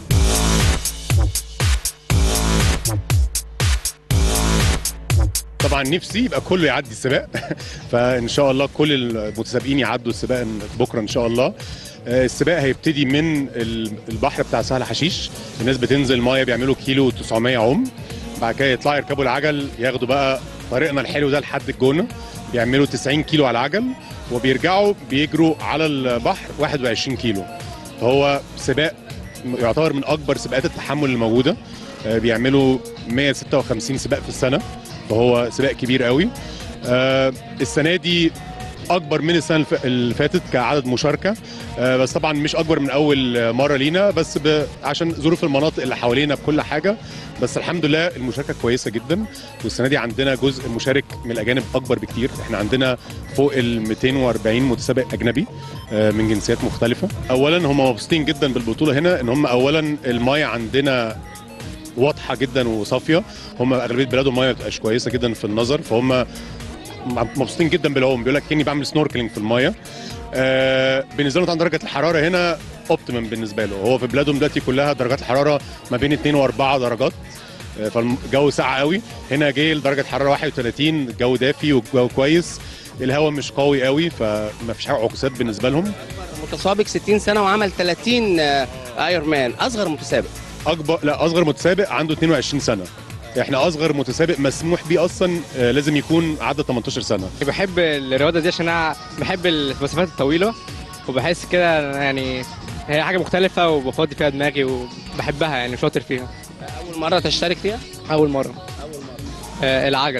طبعا نفسي يبقى كله يعدي السباق فان شاء الله كل المتسابقين يعدوا السباق بكره ان شاء الله آه، السباق هيبتدي من ال- البحر بتاع سهل حشيش الناس بتنزل ميه بيعملوا كيلو 900 عم بعد كده يطلعوا يركبوا العجل ياخدوا بقى طريقنا الحلو ده لحد الجونه بيعملوا 90 كيلو على العجل وبيرجعوا بيجروا على البحر 21 كيلو فهو سباق يعتبر من اكبر سباقات التحمل اللي موجوده آه، بيعملوا 156 سباق في السنه فهو سباق كبير قوي آه، السنه دي اكبر من السنه الف- اللي فاتت كعدد مشاركه آه، بس طبعا مش اكبر من اول مره لينا بس ب... عشان ظروف المناطق اللي حوالينا بكل حاجه بس الحمد لله المشاركه كويسه جدا والسنه دي عندنا جزء مشارك من الاجانب اكبر بكتير احنا عندنا فوق ال 240 متسابق اجنبي آه، من جنسيات مختلفه اولا هم مبسوطين جدا بالبطوله هنا ان هم اولا المايه عندنا واضحه جدا وصافيه هم اغلبيه بلادهم المايه ما بتبقاش كويسه جدا في النظر فهم مبسوطين جدا بالعوم بيقول لك كاني بعمل سنوركلينج في المايه آه بالنسبه له طبعا درجه الحراره هنا اوبتيمم بالنسبه له هو في بلادهم دلوقتي كلها درجات الحراره ما بين 2 و4 درجات آه، فالجو ساقع قوي هنا جه لدرجه حراره 31 الجو دافي والجو كويس الهواء مش قوي قوي فما فيش حاجه عكسات بالنسبه لهم متسابق 60 سنه وعمل 30 آه، ايرون مان اصغر متسابق اكبر لا اصغر متسابق عنده 22 سنه احنا اصغر متسابق مسموح بيه اصلا آه، لازم يكون عدى 18 سنه بحب الرياضه دي عشان انا بحب المسافات الطويله وبحس كده يعني هي حاجه مختلفه وبفضي فيها دماغي وبحبها يعني شاطر فيها اول مره تشترك فيها اول مره آه العجل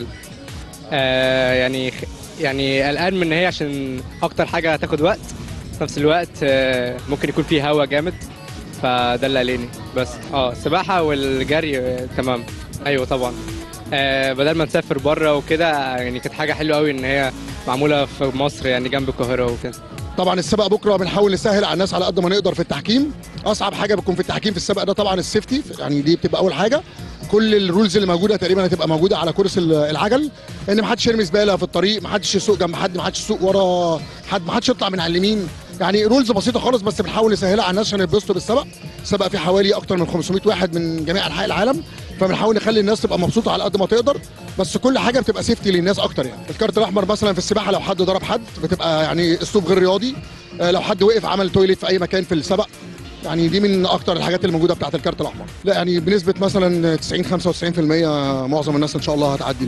آه يعني يعني قلقان من ان هي عشان اكتر حاجه هتاخد وقت في نفس الوقت آه ممكن يكون فيه هوا جامد فده اللي قلقني بس اه السباحه والجري آه تمام ايوه طبعا آه بدل ما نسافر بره وكده يعني كانت حاجه حلوه قوي ان هي معموله في مصر يعني جنب القاهره وكده طبعا السباق بكره بنحاول نسهل على الناس على قد ما نقدر في التحكيم اصعب حاجه بتكون في التحكيم في السباق ده طبعا السيفتي يعني دي بتبقى اول حاجه كل الرولز اللي موجوده تقريبا هتبقى موجوده على كرسي ال- العجل ان ما حدش يرمي زباله في الطريق ما حدش يسوق جنب حد ما حدش يسوق ورا حد ما حدش يطلع من على اليمين يعني رولز بسيطه خالص بس بنحاول نسهلها على الناس عشان يتبسطوا بالسبق السبق فيه حوالي اكتر من 500 واحد من جميع انحاء العالم فبنحاول نخلي الناس تبقى مبسوطه على قد ما تقدر بس كل حاجه بتبقى سيفتي للناس اكتر يعني الكارت الاحمر مثلا في السباحه لو حد ضرب حد بتبقى يعني اسلوب غير رياضي آه، لو حد وقف عمل تويليت في اي مكان في السبق يعني دي من اكتر الحاجات اللي موجوده بتاعت الكارت الاحمر لا يعني بنسبه مثلا 90 95% معظم الناس ان شاء الله هتعدي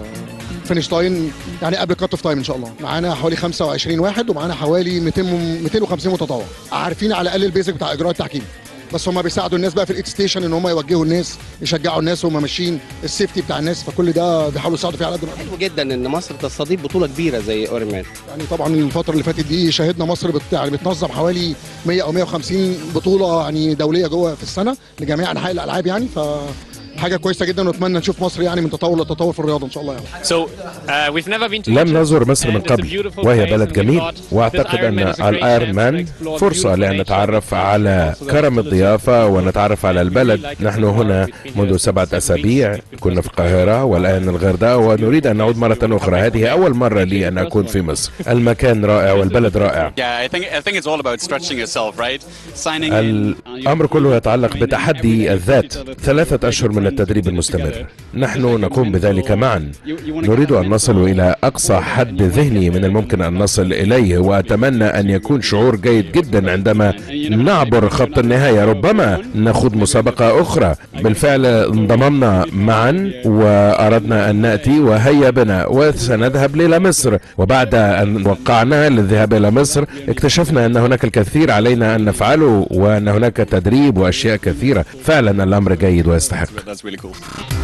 الفينش تايم يعني قبل الكات اوف تايم ان شاء الله معانا حوالي 25 واحد ومعانا حوالي 200 م- 250 متطوع عارفين على الاقل البيزك بتاع اجراء التحكيم بس هم بيساعدوا الناس بقى في الاكس ستيشن ان هم يوجهوا الناس يشجعوا الناس وهم ماشيين السيفتي بتاع الناس فكل ده بيحاولوا يساعدوا فيه على قد ما يقدروا. حلو جدا ان مصر تستضيف بطوله كبيره زي ايرون مان يعني طبعا الفتره اللي فاتت دي شاهدنا مصر بت... يعني بتنظم حوالي 100 او 150 بطوله يعني دوليه جوه في السنه لجميع انحاء الالعاب يعني ف حاجه كويسه جدا ونتمنى نشوف مصر يعني من تطور لتطور في الرياضه ان شاء الله يعني So, uh, we've never been to لم Egypt, نزر مصر من and it's a قبل beautiful وهي place بلد and we جميل thought this واعتقد Ironman ان is a great الايرون chance to مان explore فرصه beautiful لان nature نتعرف and على also the كرم facilities الضيافه ونتعرف على البلد نحن هنا منذ سبعه اسابيع كنا في القاهره والان الغردقه ونريد ان نعود مره اخرى هذه اول مره لي ان اكون في مصر المكان رائع والبلد رائع Yeah, I think I think it's all about stretching yourself, right? Signing in. الأمر كله يتعلق بتحدي الذات ثلاثة أشهر من التدريب المستمر نحن نقوم بذلك معا نريد أن نصل إلى أقصى حد ذهني من الممكن أن نصل إليه وأتمنى أن يكون شعور جيد جدا عندما نعبر خط النهاية ربما نخوض مسابقة أخرى بالفعل انضممنا معا وأردنا أن نأتي وهيا بنا وسنذهب إلى مصر وبعد أن وقعنا للذهاب إلى مصر اكتشفنا أن هناك الكثير علينا أن نفعله وأن هناك تدريب وأشياء كثيرة فعلا الأمر جيد ويستحق That's really cool.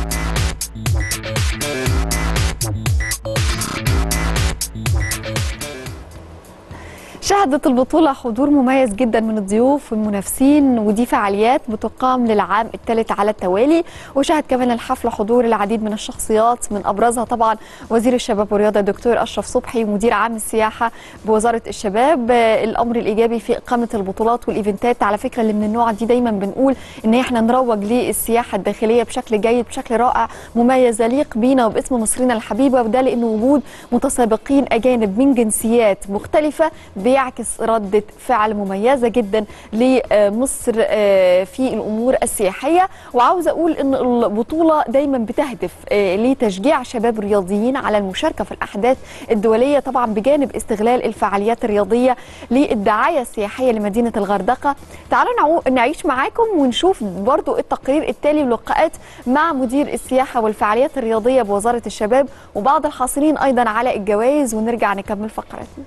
شهدت البطولة حضور مميز جدا من الضيوف والمنافسين ودي فعاليات بتقام للعام الثالث على التوالي وشهد كمان الحفل حضور العديد من الشخصيات من أبرزها طبعا وزير الشباب والرياضة الدكتور أشرف صبحي مدير عام السياحة بوزارة الشباب آه، الأمر الإيجابي في إقامة البطولات والإيفنتات على فكرة اللي من النوع دي دايما بنقول إن إحنا نروج للسياحة الداخلية بشكل جيد بشكل رائع مميز يليق بينا وباسم مصرنا الحبيبة وده لأن وجود متسابقين أجانب من جنسيات مختلفة بيعكس ردة فعل مميزة جدا لمصر آه، في الأمور السياحية وعاوزة أقول أن البطولة دايما بتهدف آه، لتشجيع شباب رياضيين على المشاركة في الأحداث الدولية طبعا بجانب استغلال الفعاليات الرياضية للدعاية السياحية لمدينة الغردقة تعالوا نعو- نعيش معاكم ونشوف برضو التقرير التالي ولقاءات مع مدير السياحة والفعاليات الرياضية بوزارة الشباب وبعض الحاصلين أيضا على الجوائز ونرجع نكمل فقراتنا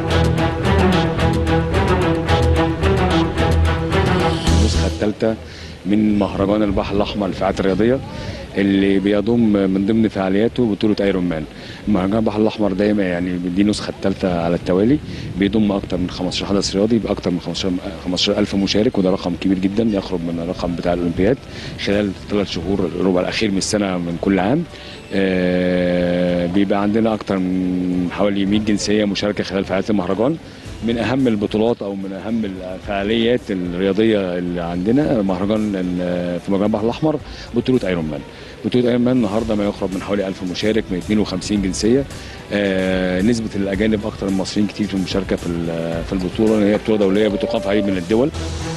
النسخة الثالثة من مهرجان البحر الاحمر للفئات الرياضيه اللي بيضم من ضمن فعالياته بطوله ايرون مان مهرجان البحر الاحمر دايما يعني دي النسخه الثالثه على التوالي بيضم اكثر من 15 حدث رياضي باكثر من 15 15000 مشارك وده رقم كبير جدا يقرب من الرقم بتاع الاولمبياد خلال ثلاث شهور الربع الاخير من السنه من كل عام آه، بيبقى عندنا اكثر من حوالي 100 جنسيه مشاركه خلال فعاليات المهرجان من اهم البطولات او من اهم الفعاليات الرياضيه اللي عندنا مهرجان ال- في مهرجان البحر الاحمر بطوله ايرون مان بطوله ايرون مان النهارده ما يقرب من حوالي 1000 مشارك من 52 جنسيه آه نسبه الاجانب اكثر من المصريين كتير في المشاركه في ال- في البطوله لان هي بطوله دوليه بتقام في عديد من الدول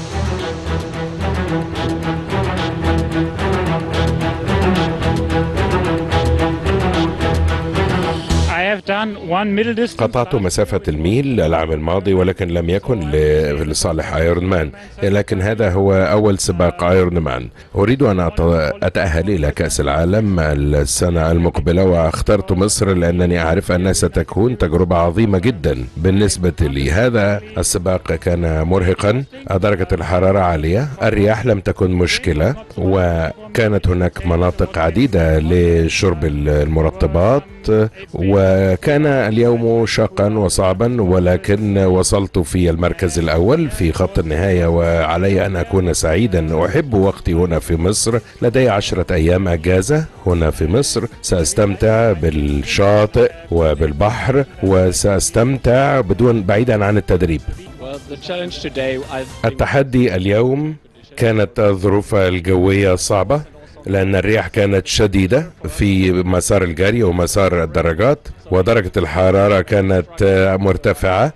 I have done one middle distance. قطعت مسافة الميل العام الماضي ولكن لم يكن ل- لصالح ايرون مان لكن هذا هو أول سباق ايرون مان أريد أن أت- أتأهل إلى كأس العالم السنة المقبلة واخترت مصر لأنني أعرف أنها ستكون تجربة عظيمة جدا بالنسبة لي هذا السباق كان مرهقا درجة الحرارة عالية الرياح لم تكن مشكلة وكانت هناك مناطق عديدة لشرب المرطبات وكان اليوم شاقا وصعبا ولكن وصلت في المركز الأول في خط النهاية وعلي أن أكون سعيدا أحب وقتي هنا في مصر لدي عشرة أيام أجازة هنا في مصر سأستمتع بالشاطئ وبالبحر وسأستمتع بدون بعيدا عن التدريب Well, the challenge today, I التحدي اليوم كانت الظروف الجوية صعبة لأن الرياح كانت شديدة في مسار الجري ومسار الدراجات ودرجة الحرارة كانت آه، مرتفعة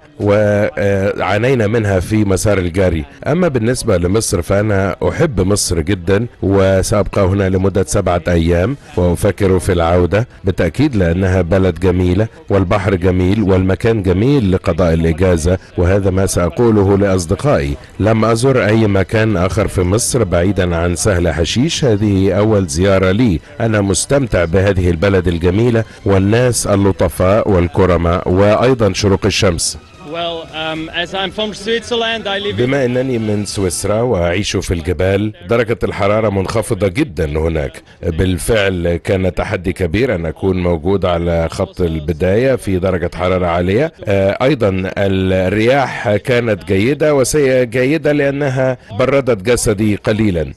وعانينا منها في مسار الجري أما بالنسبة لمصر فأنا أحب مصر جدا وسأبقى هنا لمدة سبعة أيام وأفكر في العودة بالتأكيد لأنها بلد جميلة والبحر جميل والمكان جميل لقضاء الإجازة وهذا ما سأقوله لأصدقائي لم أزر أي مكان آخر في مصر بعيدا عن سهل حشيش هذه أول زيارة لي أنا مستمتع بهذه البلد الجميلة والناس اللطفاء والكرماء وأيضا شروق الشمس well, um, as I'm from Switzerland, I live in بما أنني من سويسرا وأعيش في الجبال درجة الحرارة منخفضة جدا هناك بالفعل كان تحدي كبير أن أكون موجود على خط البداية في درجة حرارة عالية آه، أيضا الرياح كانت جيدة وجيدة لأنها بردت جسدي قليلا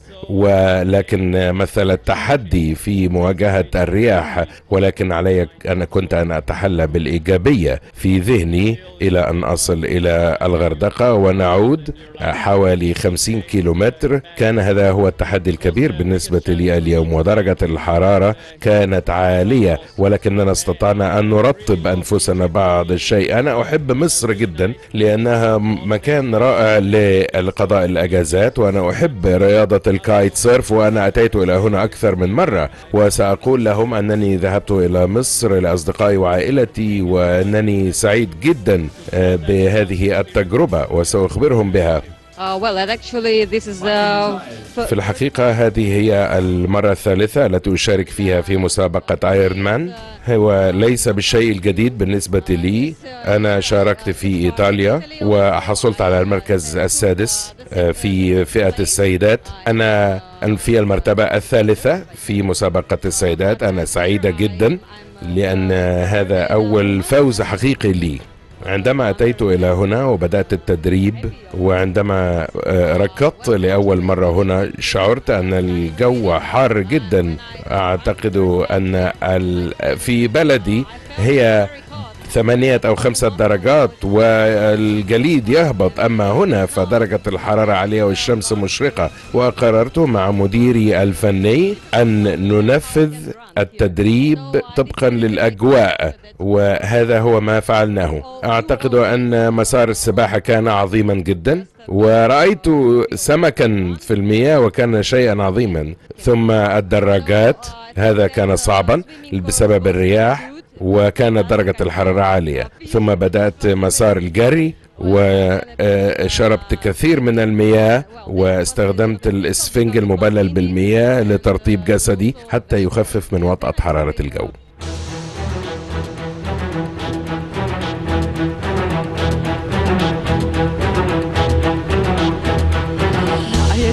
ولكن مثل التحدي في مواجهة الرياح ولكن علي أنا كنت أن أتحلى بالإيجابية في ذهني إلى أن أصل إلى الغردقة ونعود حوالي 50 كيلومتر كان هذا هو التحدي الكبير بالنسبة لي اليوم ودرجة الحرارة كانت عالية ولكننا استطعنا أن نرطب أنفسنا بعض الشيء أنا أحب مصر جدا لأنها مكان رائع لقضاء الأجازات وأنا أحب رياضة الكايت سيرف وأنا أتيت إلى هنا أكثر من مرة وسأقول لهم أنني ذهبت إلى مصر لأصدقائي وعائلتي وأنني سعيد جدا آه، بهذه التجربة وسأخبرهم بها Uh, well, and actually, this is the f- في الحقيقة هذه هي المرة الثالثة التي أشارك فيها في مسابقة ايرون مان هو ليس بالشيء الجديد بالنسبة لي أنا شاركت في إيطاليا وحصلت على المركز السادس آه، في فئة السيدات أنا في المرتبة الثالثة في مسابقة السيدات أنا سعيدة جدا لأن هذا أول فوز حقيقي لي عندما أتيت إلى هنا وبدأت التدريب وعندما آه، ركضت لأول مرة هنا شعرت أن الجو حار جدا أعتقد أن ال- في بلدي هي ثمانية أو خمسة درجات والجليد يهبط أما هنا فدرجة الحرارة عالية والشمس مشرقة وقررت مع مديري الفني أن ننفذ التدريب طبقا للأجواء وهذا هو ما فعلناه أعتقد أن مسار السباحة كان عظيما جدا ورأيت سمكا في المياه وكان شيئا عظيما ثم الدراجات هذا كان صعبا بسبب الرياح وكانت درجة الحرارة عالية ثم بدأت مسار الجري وشربت كثير من المياه واستخدمت الاسفنج المبلل بالمياه لترطيب جسدي حتى يخفف من وطأة حرارة الجو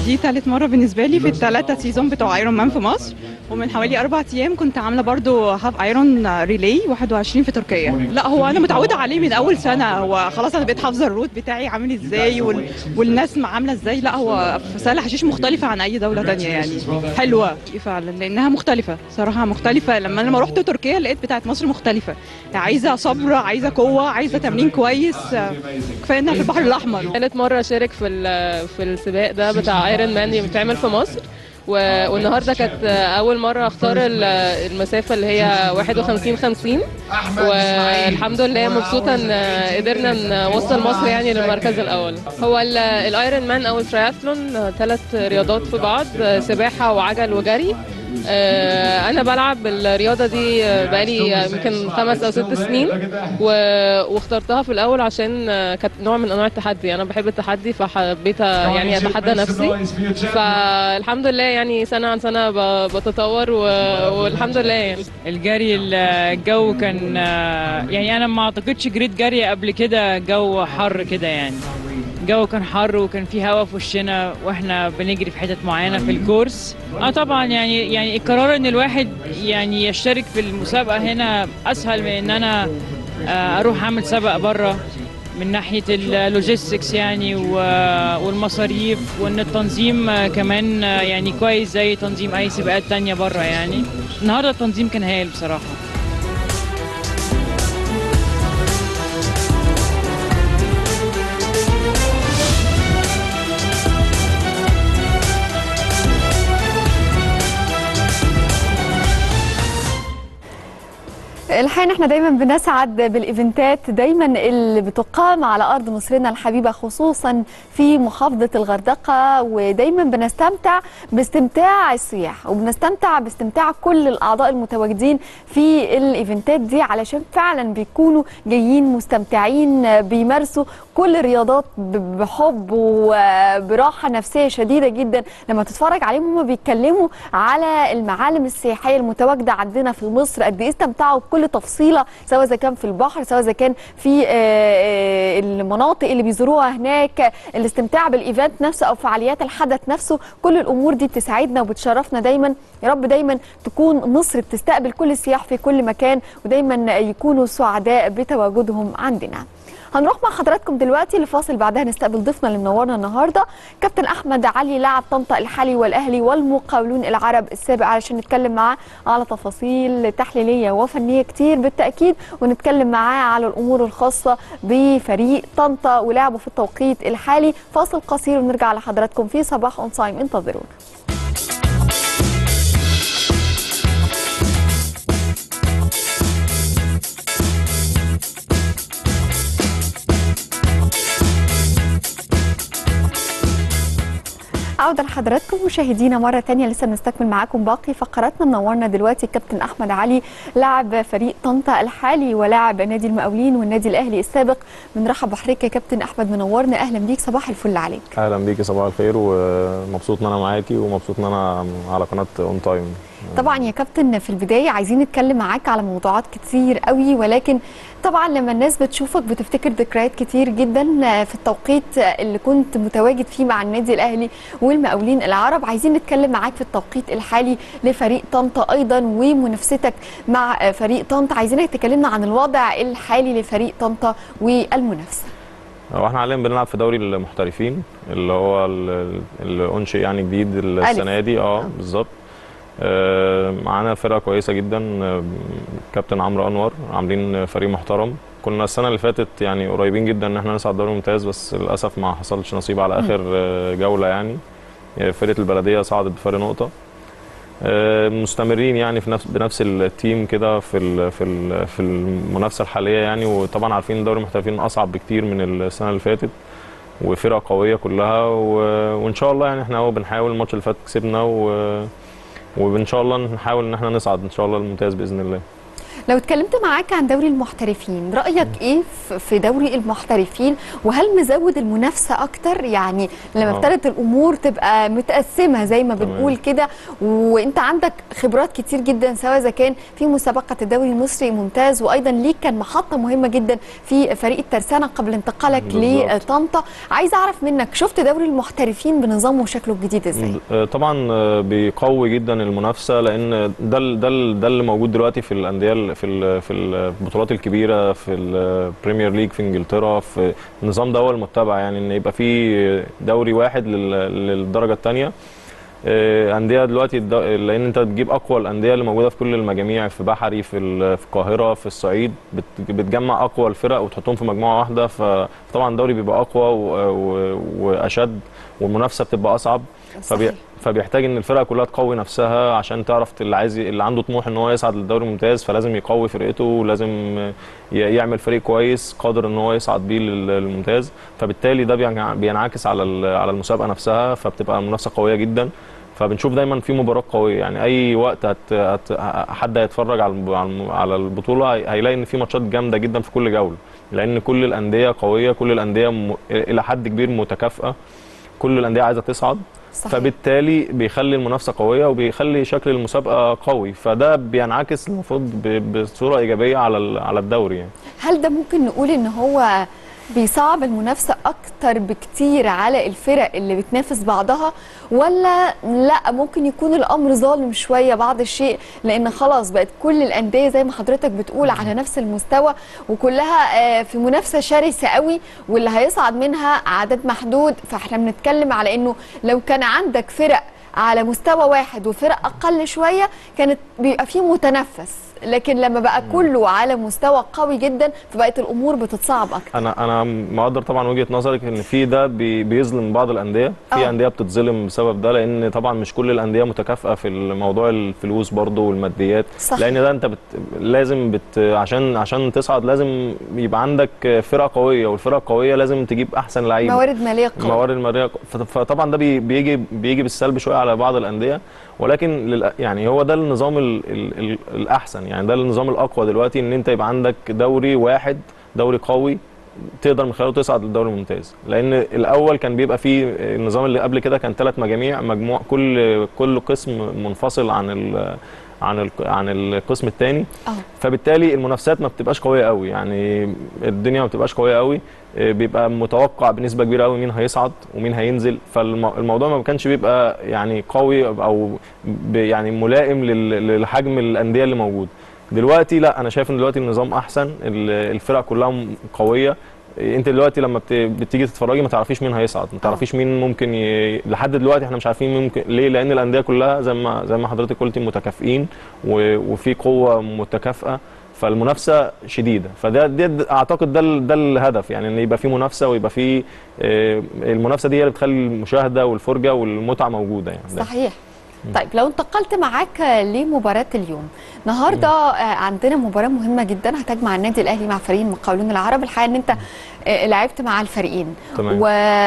دي ثالث مرة بالنسبة لي في الثلاثة سيزون بتوع ايرون مان في مصر ومن حوالي أربع أيام كنت عاملة برضو هاف ايرون ريلي 21 في تركيا لا هو أنا متعودة عليه من أول سنة هو خلاص أنا بقيت حافظة الروت بتاعي عامل إزاي وال... والناس عاملة إزاي لا هو في سهل حشيش مختلفة عن أي دولة تانية يعني حلوة فعلا لأنها مختلفة صراحة مختلفة لما لما رحت تركيا لقيت بتاعت مصر مختلفة عايزة صبر عايزة قوة عايزة تمرين كويس كفاية إنها في البحر الأحمر ثالث مرة أشارك في ال- في السباق ده بتاع ايرون مان اللي بيتعمل في مصر و- والنهارده كانت أول مرة أختار ال- المسافة اللي هي 51 50 والحمد لله مبسوطة إن قدرنا نوصل مصر يعني للمركز الأول. هو ال- الايرون مان أو الترياثلون ثلاث رياضات في بعض سباحة وعجل وجري. آه، أنا بلعب الرياضة دي بقالي يمكن خمس أو ست سنين و- واخترتها في الأول عشان آه، كانت نوع من أنواع التحدي أنا بحب التحدي فحبيت يعني أتحدى نفسي فالحمد لله يعني سنة عن سنة ب- بتطور و- والحمد لله يعني الجري ال- الجو كان آه، يعني انا ما اعتقدش جريت جري قبل كده جو حر كده يعني الجو كان حر وكان في هواء في وشنا واحنا بنجري في حتت معينه في الكورس اه طبعا يعني يعني القرار ان الواحد يعني يشترك في المسابقه هنا اسهل من ان انا آه، اروح اعمل سبق بره من ناحيه اللوجيستكس يعني و- والمصاريف وان التنظيم آه، كمان آه، يعني كويس زي تنظيم اي سباقات تانية بره يعني النهارده التنظيم كان هايل بصراحه الحقيقه إن احنا دايما بنسعد بالايفنتات دايما اللي بتقام على ارض مصرنا الحبيبه خصوصا في محافظه الغردقه ودايما بنستمتع باستمتاع السياح وبنستمتع باستمتاع كل الاعضاء المتواجدين في الايفنتات دي علشان فعلا بيكونوا جايين مستمتعين بيمارسوا كل الرياضات ب- بحب وبراحه نفسيه شديده جدا لما تتفرج عليهم هم بيتكلموا على المعالم السياحيه المتواجده عندنا في مصر قد ايه استمتعوا بكل تفصيله سواء اذا كان في البحر سواء اذا كان في آه، آه، المناطق اللي بيزوروها هناك الاستمتاع بالايفنت نفسه او فعاليات الحدث نفسه كل الامور دي بتسعدنا وبتشرفنا دايما يا رب دايما تكون مصر بتستقبل كل السياح في كل مكان ودايما يكونوا سعداء بتواجدهم عندنا هنروح مع حضراتكم دلوقتي لفاصل بعدها نستقبل ضيفنا اللي منورنا النهارده كابتن احمد علي لاعب طنطا الحالي والاهلي والمقاولون العرب السابق علشان نتكلم معاه على تفاصيل تحليليه وفنيه كتير بالتاكيد ونتكلم معاه على الامور الخاصه بفريق طنطا ولعبه في التوقيت الحالي فاصل قصير ونرجع لحضراتكم في صباح اون تايم انتظرونا عودة لحضراتكم مشاهدينا مرة تانية لسه بنستكمل معاكم باقي فقراتنا منورنا دلوقتي الكابتن أحمد علي لاعب فريق طنطا الحالي ولاعب نادي المقاولين والنادي الأهلي السابق بنرحب بحضرتك يا كابتن أحمد منورنا أهلا بيك صباح الفل عليك اهلا بيكي صباح الخير ومبسوط ان انا معاكي ومبسوط ان انا على قناه اون تايم طبعا يا كابتن في البداية عايزين نتكلم معاك على موضوعات كتير قوي ولكن طبعا لما الناس بتشوفك بتفتكر ذكريات كتير جدا في التوقيت اللي كنت متواجد فيه مع النادي الأهلي والمقاولين العرب عايزين نتكلم معاك في التوقيت الحالي لفريق طنطا أيضا ومنافستك مع فريق طنطا عايزينك تكلمنا عن الوضع الحالي لفريق طنطا والمنافسة هو احنا حاليا بنلعب في دوري المحترفين اللي هو ال- اللي انشئ يعني جديد السنه دي اه بالظبط آه، معانا فرقه كويسه جدا آه، كابتن عمرو انور عاملين فريق محترم كنا السنه اللي فاتت يعني قريبين جدا ان احنا نصعد دوري ممتاز بس للاسف ما حصلش نصيب على مم. اخر آه، جوله يعني آه، فرقه البلديه صعدت بفرق نقطه آه، مستمرين يعني في نفس بنفس التيم كده في ال في ال في المنافسه الحاليه يعني وطبعا عارفين دوري المحترفين اصعب بكتير من السنه اللي فاتت وفرق قويه كلها و- وان شاء الله يعني احنا هو بنحاول الماتش اللي فات كسبنا و وان شاء الله نحاول ان احنا نصعد ان شاء الله الممتاز باذن الله لو اتكلمت معاك عن دوري المحترفين رأيك ايه في- في دوري المحترفين وهل مزود المنافسة اكتر يعني لما آه. ابتدت الامور تبقى متقسمة زي ما تمام. بنقول كده وانت عندك خبرات كتير جدا سواء اذا كان في مسابقة الدوري المصري ممتاز وايضا ليك كان محطة مهمة جدا في فريق الترسانة قبل انتقالك بالظبط. لطنطا عايز اعرف منك شفت دوري المحترفين بنظامه وشكله الجديد ازاي آه، طبعا آه، بيقوي جدا المنافسه لان ده ال- ده ال- ده اللي موجود دلوقتي في الانديه ال- في ال- في البطولات الكبيره في البريمير ليج في انجلترا في النظام ده هو المتبع يعني ان يبقى في دوري واحد لل- للدرجه الثانيه انديه دلوقتي الد- لان انت بتجيب اقوى الانديه اللي موجوده في كل المجاميع في بحري في ال- في القاهره في الصعيد بت- بتجمع اقوى الفرق وتحطهم في مجموعه واحده فطبعا الدوري بيبقى اقوى و- و- واشد والمنافسه بتبقى اصعب فبي... فبيحتاج ان الفرقه كلها تقوي نفسها عشان تعرف اللي عايز ي- اللي عنده طموح ان هو يصعد للدوري الممتاز فلازم يقوي فرقته ولازم ي- يعمل فريق كويس قادر ان هو يصعد بيه لل- للممتاز فبالتالي ده بينع- بينعكس على ال- على المسابقه نفسها فبتبقى المنافسه قويه جدا فبنشوف دايما في مباراه قويه يعني اي وقت هت... هت... حد هيتفرج على الب- على الم- على البطوله هي- هيلاقي ان في ماتشات جامده جدا في كل جوله لان كل الانديه قويه كل الانديه م... الى حد كبير متكافئه كل الانديه عايزه تصعد صحيح. فبالتالي بيخلي المنافسه قويه وبيخلي شكل المسابقه قوي فده بينعكس المفروض ب- بصوره ايجابيه على ال- على الدوري يعني هل ده ممكن نقول ان هو بيصعب المنافسه اكتر بكتير على الفرق اللي بتنافس بعضها ولا لا ممكن يكون الامر ظالم شويه بعض الشيء لان خلاص بقت كل الانديه زي ما حضرتك بتقول على نفس المستوى وكلها آه، في منافسه شرسه قوي واللي هيصعد منها عدد محدود فاحنا بنتكلم على انه لو كان عندك فرق على مستوى واحد وفرق اقل شويه كانت بيبقى فيه متنفس لكن لما بقى كله على مستوى قوي جدا فبقت الامور بتصعب اكتر انا انا مقدر طبعا وجهه نظرك ان في ده بي بيظلم بعض الانديه في آه. انديه بتتظلم بسبب ده لان طبعا مش كل الانديه متكافئه في موضوع الفلوس برضه والماديات صح. لان ده انت بت لازم بت عشان عشان تصعد لازم يبقى عندك فرقه قويه والفرقه القويه لازم تجيب احسن لعيبه موارد ماليه قويه موارد ماليه ف- فطبعا ده بي- بيجي بيجي بالسلب شويه على بعض الانديه ولكن للأ- يعني هو ده النظام ال ال ال الاحسن يعني ده النظام الاقوى دلوقتي ان انت يبقى عندك دوري واحد دوري قوي تقدر من خلاله تصعد للدوري الممتاز لان الاول كان بيبقى فيه النظام اللي قبل كده كان ثلاث مجاميع مجموع كل كل قسم منفصل عن ال عن ال عن القسم الثاني اه فبالتالي المنافسات ما بتبقاش قويه قوي يعني الدنيا ما بتبقاش قويه قوي آه، بيبقى متوقع بنسبه كبيره قوي مين هيصعد ومين هينزل فالموضوع ما كانش بيبقى يعني قوي او ب- يعني ملائم لل- لحجم الانديه اللي موجود دلوقتي لا انا شايف ان دلوقتي النظام احسن ال- الفرق كلها م- قويه انت دلوقتي لما بت- بتيجي تتفرجي ما تعرفيش مين هيصعد ما تعرفيش مين ممكن ي... لحد دلوقتي احنا مش عارفين مين ممكن ليه لان الانديه كلها زي ما زي ما حضرتك قلتي متكافئين و... وفي قوه متكافئه فالمنافسه شديده فده ده اعتقد ده ال- ده الهدف يعني ان يبقى في منافسه ويبقى في آه، المنافسه دي هي اللي بتخلي المشاهده والفرجه والمتعه موجوده يعني ده. صحيح طيب لو انتقلت معاك لمباراة اليوم النهارده آه، عندنا مباراة مهمة جدا هتجمع النادي الأهلي مع فريق المقاولون العرب الحقيقة إن أنت آه، لعبت مع الفريقين تمام. و...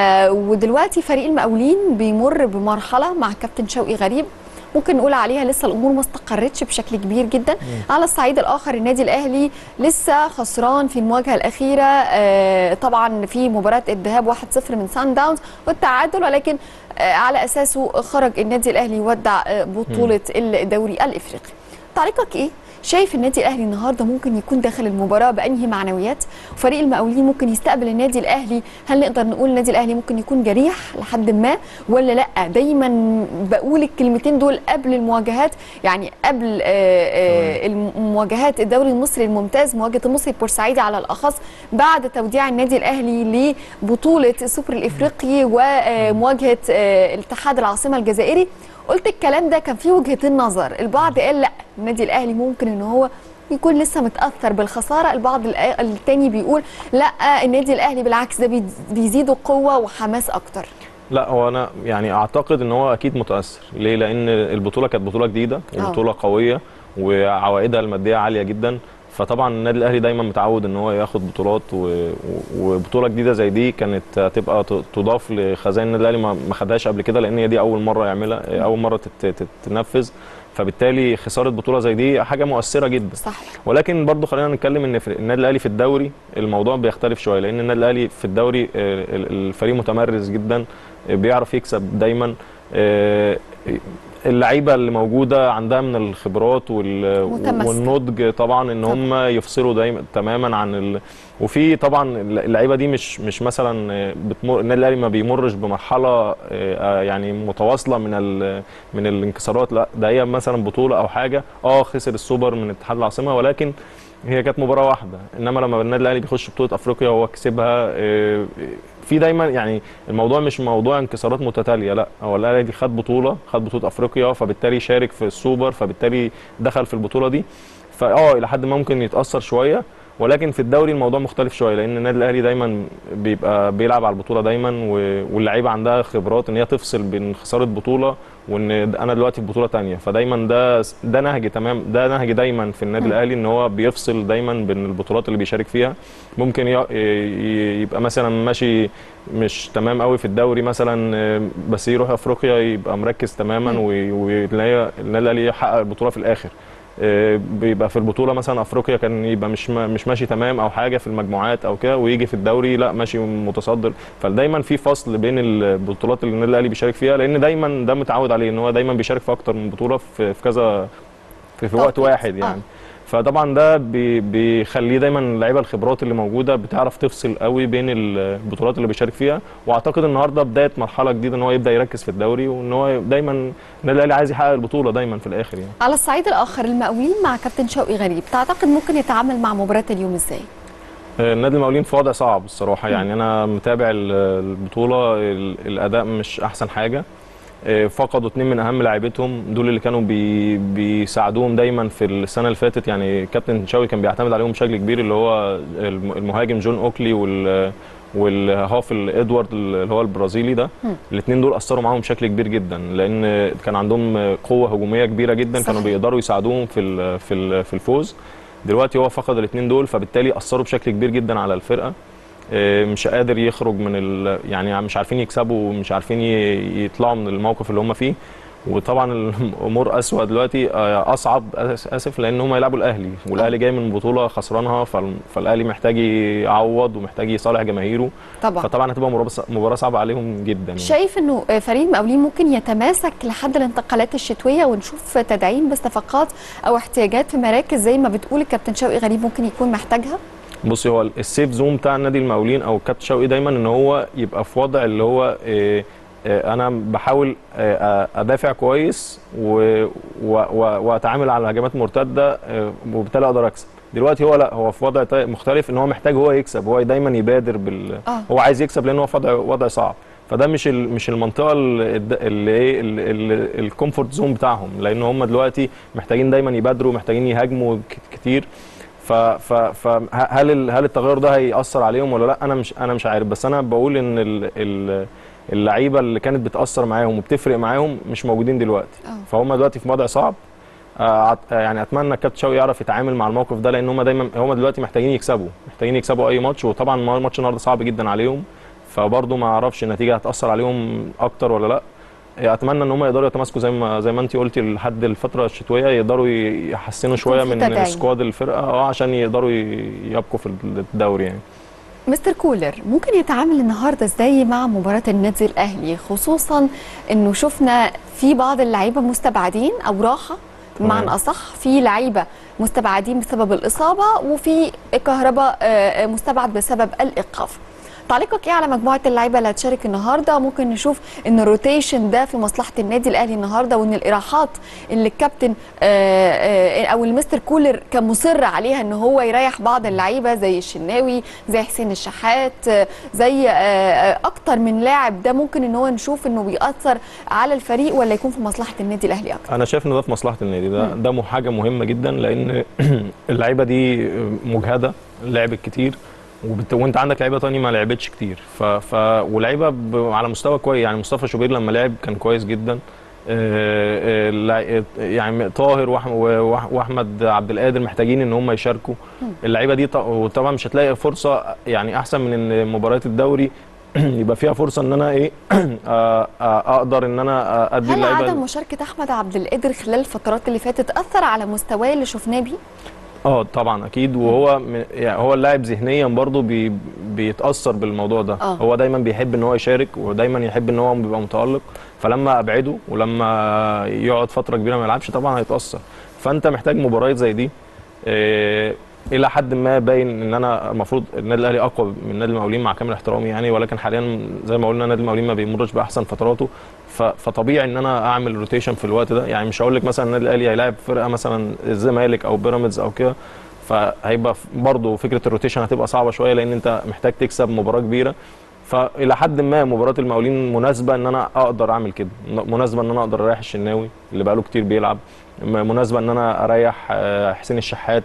ودلوقتي فريق المقاولين بيمر بمرحلة مع كابتن شوقي غريب ممكن نقول عليها لسه الامور ما استقرتش بشكل كبير جدا على الصعيد الاخر النادي الاهلي لسه خسران في المواجهه الاخيره آه، طبعا في مباراه الذهاب 1-0 من سان داونز والتعادل ولكن آه، على اساسه خرج النادي الاهلي يودع آه، بطوله الدوري الافريقي تعليقك ايه شايف النادي الاهلي النهارده ممكن يكون داخل المباراه بانهي معنويات وفريق المقاولين ممكن يستقبل النادي الاهلي هل نقدر نقول النادي الاهلي ممكن يكون جريح لحد ما ولا لا دايما بقول الكلمتين دول قبل المواجهات يعني قبل آه، آه، المواجهات الدوري المصري الممتاز مواجهه المصري بورسعيدي على الاخص بعد توديع النادي الاهلي لبطوله السوبر الافريقي ومواجهه آه، الاتحاد العاصمه الجزائري قلت الكلام ده كان فيه وجهتين نظر البعض قال لا النادي الاهلي ممكن ان هو يكون لسه متاثر بالخساره البعض الآ- التاني بيقول لا النادي الاهلي بالعكس ده بيز- بيزيده قوه وحماس اكتر لا هو انا يعني اعتقد ان هو اكيد متاثر ليه لان البطوله كانت بطوله جديده وبطوله قويه وعوائدها الماديه عاليه جدا فطبعا النادي الاهلي دايما متعود ان هو ياخد بطولات و... و- وبطوله جديده زي دي كانت هتبقى ت- تضاف لخزائن النادي الاهلي ما ما خدهاش قبل كده لان هي دي اول مره يعملها اول مره تت... تتنفذ فبالتالي خساره بطوله زي دي حاجه مؤثره جدا صح ولكن برضو خلينا نتكلم ان في النادي الاهلي في الدوري الموضوع بيختلف شويه لان النادي الاهلي في الدوري آه، ال- الفريق متمرس جدا آه، بيعرف يكسب دايما آه، اللعيبه اللي موجوده عندها من الخبرات وال- متماسكة. والنضج طبعا ان هم يفصلوا دايما تماما عن ال... وفي طبعا اللعيبه دي مش مش مثلا آه، بتمر النادي الاهلي ما بيمرش بمرحله آه، آه، يعني متواصله من ال... من الانكسارات لا ده هي مثلا بطوله او حاجه اه خسر السوبر من اتحاد العاصمه ولكن هي كانت مباراه واحده انما لما النادي الاهلي بيخش بطوله افريقيا وهو كسبها آه، في دايما يعني الموضوع مش موضوع انكسارات متتاليه لا هو الاهلي دي خد بطوله خد بطوله افريقيا فبالتالي شارك في السوبر فبالتالي دخل في البطوله دي فاه الى حد ما ممكن يتاثر شويه ولكن في الدوري الموضوع مختلف شويه لان النادي الاهلي دايما بيبقى بيلعب على البطوله دايما و- واللعيبه عندها خبرات ان هي تفصل بين خساره بطوله وان انا دلوقتي في بطوله تانية فدايما ده ده نهج تمام ده نهج دايما في النادي مم. الاهلي ان هو بيفصل دايما بين البطولات اللي بيشارك فيها ممكن ي- ي- يبقى مثلا ماشي مش تمام قوي في الدوري مثلا آه، بس يروح افريقيا يبقى مركز تماما و- وتلاقي النادي الاهلي يحقق البطوله في الاخر آه، بيبقى في البطوله مثلا افريقيا كان يبقى مش ما- مش ماشي تمام او حاجه في المجموعات او كده ويجي في الدوري لا ماشي متصدر فدايما في فصل بين البطولات اللي النادي الاهلي بيشارك فيها لان دايما ده متعود عليه ان هو دايما بيشارك في اكتر من بطوله في في كذا في, في وقت واحد يعني فطبعا ده بي- بيخليه دايما اللعيبه الخبرات اللي موجوده بتعرف تفصل قوي بين البطولات اللي بيشارك فيها واعتقد النهارده بدايه مرحله جديده ان هو يبدا يركز في الدوري وان هو دايما النادي الاهلي عايز يحقق البطوله دايما في الاخر يعني على الصعيد الاخر المقاولين مع كابتن شوقي غريب تعتقد ممكن يتعامل مع مباراه اليوم ازاي النادي المقاولين في وضع صعب الصراحه يعني انا متابع ال- البطوله ال- الاداء مش احسن حاجه آه، فقدوا اتنين من اهم لاعيبتهم دول اللي كانوا بي بيساعدوهم دايما في السنه اللي فاتت يعني كابتن شاوي كان بيعتمد عليهم بشكل كبير اللي هو الم- المهاجم جون اوكلي وال والهافل ادوارد اللي هو البرازيلي ده مم. الاثنين دول اثروا معاهم بشكل كبير جدا لان كان عندهم قوه هجوميه كبيره جدا صحيح. كانوا بيقدروا يساعدوهم في ال- في ال- في الفوز دلوقتي هو فقد الاثنين دول فبالتالي اثروا بشكل كبير جدا على الفرقه آه، مش قادر يخرج من ال... يعني مش عارفين يكسبوا مش عارفين ي- يطلعوا من الموقف اللي هم فيه وطبعا الامور اسوء دلوقتي آه، اصعب آس- اسف لان هم يلعبوا الاهلي والاهلي جاي من بطوله خسرانها فال- فالاهلي محتاج يعوض ومحتاج يصالح جماهيره طبعا فطبعا هتبقى مباراه مباراه صعبه عليهم جدا يعني. شايف انه فريق المقاولين ممكن يتماسك لحد الانتقالات الشتويه ونشوف تدعيم بصفقات او احتياجات في مراكز زي ما بتقول الكابتن شوقي غريب ممكن يكون محتاجها بصي هو السيف زون بتاع النادي المقاولين او الكابتن شوقي دايما ان هو يبقى في وضع اللي هو آه، آه، انا بحاول آه، ادافع كويس و- و- و- واتعامل على هجمات مرتده آه، وبالتالي اقدر اكسب دلوقتي هو لا هو في وضع تا- مختلف ان هو محتاج هو يكسب هو دايما يبادر بال آه. هو عايز يكسب لان هو في وضع وضع صعب فده مش ال- مش المنطقه ال- اللي ايه الكومفورت زون بتاعهم لان هم دلوقتي محتاجين دايما يبادروا محتاجين يهاجموا ك- كتير ف ف فهل ال- هل التغير ده هيأثر عليهم ولا لا انا مش انا مش عارف بس انا بقول ان ال- ال- اللعيبه اللي كانت بتأثر معاهم وبتفرق معاهم مش موجودين دلوقتي فهم دلوقتي في وضع صعب آه، أت- يعني اتمنى الكابتن شوقي يعرف يتعامل مع الموقف ده لان هم دايما هم دلوقتي محتاجين يكسبوا محتاجين يكسبوا اي ماتش وطبعا ماتش النهارده صعب جدا عليهم فبرضه ما اعرفش النتيجه هتاثر عليهم اكتر ولا لا اتمنى ان هم يقدروا يتماسكوا زي ما زي ما انت قلتي لحد الفتره الشتويه يقدروا ي- يحسنوا شويه في من تدعيم. سكواد الفرقه اه عشان يقدروا ي- يبقوا في الدوري يعني مستر كولر ممكن يتعامل النهارده ازاي مع مباراه النادي الاهلي خصوصا انه شفنا في بعض اللعيبه مستبعدين او راحه بمعنى تمام. اصح في لعيبه مستبعدين بسبب الاصابه وفي كهرباء آه، مستبعد بسبب الايقاف تعليقك ايه على مجموعه اللعيبه اللي هتشارك النهارده ممكن نشوف ان الروتيشن ده في مصلحه النادي الاهلي النهارده وان الاراحات اللي الكابتن آه، آه، او المستر كولر كان مصر عليها ان هو يريح بعض اللعيبه زي الشناوي زي حسين الشحات آه، زي آه، آه، اكتر من لاعب ده ممكن ان هو نشوف انه بيأثر على الفريق ولا يكون في مصلحه النادي الاهلي اكتر انا شايف ان ده في مصلحه النادي ده ده م- حاجه مهمه جدا لان اللعيبه دي مجهده لعبت كتير وبت... وانت عندك لعيبه تانية ما لعبتش كتير ف... ف... ولعيبه ب... على مستوى كويس يعني مصطفى شوبير لما لعب كان كويس جدا آه، آه، لع- يعني طاهر وأح- وأح- واحمد عبد القادر محتاجين ان هم يشاركوا اللعيبه دي ط- وطبعا مش هتلاقي فرصه يعني احسن من ان مباريات الدوري يبقى فيها فرصه ان انا ايه آه، آه، اقدر ان انا ادي هل اللعيبه عدم مشاركه احمد عبد القادر خلال الفترات اللي فاتت اثر على مستواه اللي شفناه بيه اه طبعا اكيد وهو م- يعني هو اللاعب ذهنيا برضه بي بيتاثر بالموضوع ده آه. هو دايما بيحب ان هو يشارك ودايما يحب ان هو بيبقى متالق فلما ابعده ولما يقعد فتره كبيره ما يلعبش طبعا هيتاثر فانت محتاج مباريات زي دي إيه الى حد ما باين ان انا المفروض النادي الاهلي اقوى من نادي المقاولين مع كامل احترامي يعني ولكن حاليا زي ما قلنا نادي المقاولين ما بيمرش باحسن فتراته ف- فطبيعي ان انا اعمل روتيشن في الوقت ده يعني مش هقول لك مثلا النادي الاهلي هيلاعب فرقه مثلا الزمالك او بيراميدز او كده فهيبقى برضه فكره الروتيشن هتبقى صعبه شويه لان انت محتاج تكسب مباراه كبيره فالى حد ما مباراه المقاولين مناسبه ان انا اقدر اعمل كده مناسبه ان انا اقدر اريح الشناوي اللي بقاله كتير بيلعب م- مناسبه ان انا اريح آه، حسين الشحات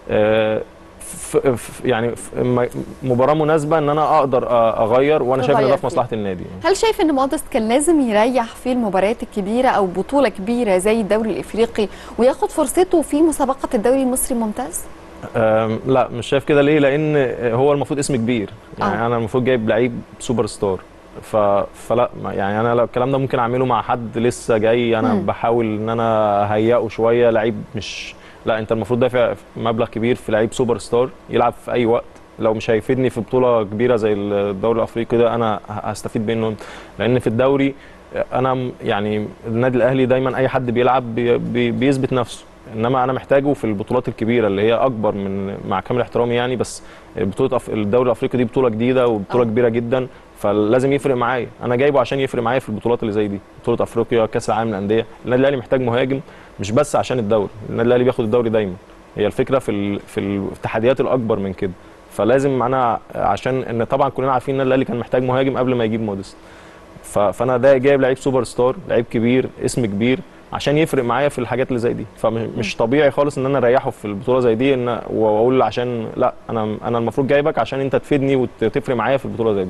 آه، ف- ف- يعني ف- م- مباراه مناسبه ان انا اقدر آه، اغير وانا شايف ان ده تغير في فيه. مصلحه النادي يعني. هل شايف ان مودست كان لازم يريح في المباريات الكبيره او بطوله كبيره زي الدوري الافريقي وياخد فرصته في مسابقه الدوري المصري الممتاز أم، لا مش شايف كده ليه لان هو المفروض اسم كبير يعني آه. انا المفروض جايب لعيب سوبر ستار ف... فلا ما- يعني انا لو الكلام ده ممكن اعمله مع حد لسه جاي انا مم. بحاول ان انا اهيئه شويه لعيب مش لا انت المفروض دافع مبلغ كبير في لعيب سوبر ستار يلعب في اي وقت لو مش هيفيدني في بطوله كبيره زي الدوري الافريقي ده انا ه- هستفيد منه لان في الدوري انا م- يعني النادي الاهلي دايما اي حد بيلعب بي بي بيثبت نفسه انما انا محتاجه في البطولات الكبيره اللي هي اكبر من مع كامل احترامي يعني بس بطوله أف- الدوري الافريقي دي بطوله جديده وبطوله كبيره جدا فلازم يفرق معايا انا جايبه عشان يفرق معايا في البطولات اللي زي دي بطوله افريقيا كاس العالم للانديه النادي الاهلي محتاج مهاجم مش بس عشان الدوري النادي الاهلي بياخد الدوري دايما هي الفكره في ال- في التحديات الاكبر من كده فلازم انا عشان ان طبعا كلنا عارفين النادي الاهلي كان محتاج مهاجم قبل ما يجيب موديست ف- فانا ده جايب لعيب سوبر ستار لعيب كبير اسم كبير عشان يفرق معايا في الحاجات اللي زي دي فمش طبيعي خالص ان انا اريحه في البطوله زي دي ان واقول عشان لا انا انا المفروض جايبك عشان انت تفيدني وتفرق معايا في البطوله زي دي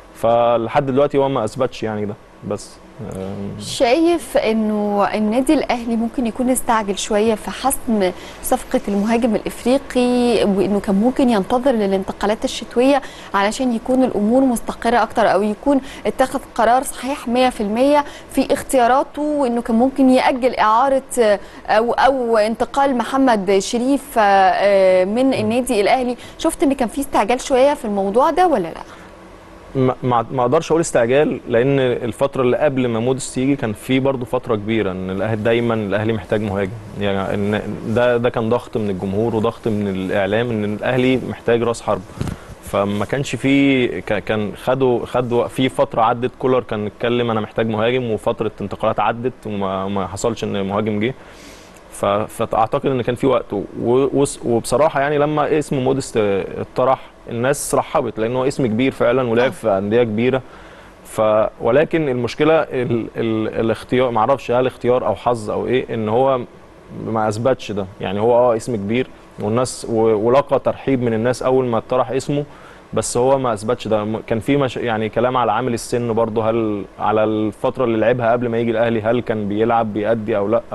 فلحد دلوقتي هو ما اثبتش يعني ده بس آم، شايف انه النادي الاهلي ممكن يكون استعجل شويه في حسم صفقه المهاجم الافريقي وانه كان ممكن ينتظر للانتقالات الشتويه علشان يكون الامور مستقره اكتر او يكون اتخذ قرار صحيح 100% في اختياراته وانه كان ممكن ياجل اعاره آه، او او انتقال محمد شريف آه، آه، من النادي الاهلي شفت ان كان في استعجال شويه في الموضوع ده ولا لا ما ما ما اقدرش اقول استعجال لان الفتره اللي قبل ما موديس يجي كان في برضه فتره كبيره ان الاهلي دايما الاهلي محتاج مهاجم يعني ان ده ده كان ضغط من الجمهور وضغط من الاعلام ان الاهلي محتاج راس حرب فما كانش في ك- كان خدوا خدوا في فتره عدت كولر كان اتكلم انا محتاج مهاجم وفتره انتقالات عدت وما ما حصلش ان مهاجم جه ف- فاعتقد ان كان في وقت و- وس- وبصراحه يعني لما اسم موديست اتطرح الناس رحبت لان هو اسم كبير فعلا ولعب في انديه كبيره ف ولكن المشكله ال... ال... الاختيار معرفش هل اختيار او حظ او ايه ان هو ما اثبتش ده يعني هو اه اسم كبير والناس و... ولقى ترحيب من الناس اول ما اتطرح اسمه بس هو ما اثبتش ده م- كان في مش... يعني كلام على عامل السن برضه هل على الفتره اللي لعبها قبل ما يجي الاهلي هل كان بيلعب بيأدي او لا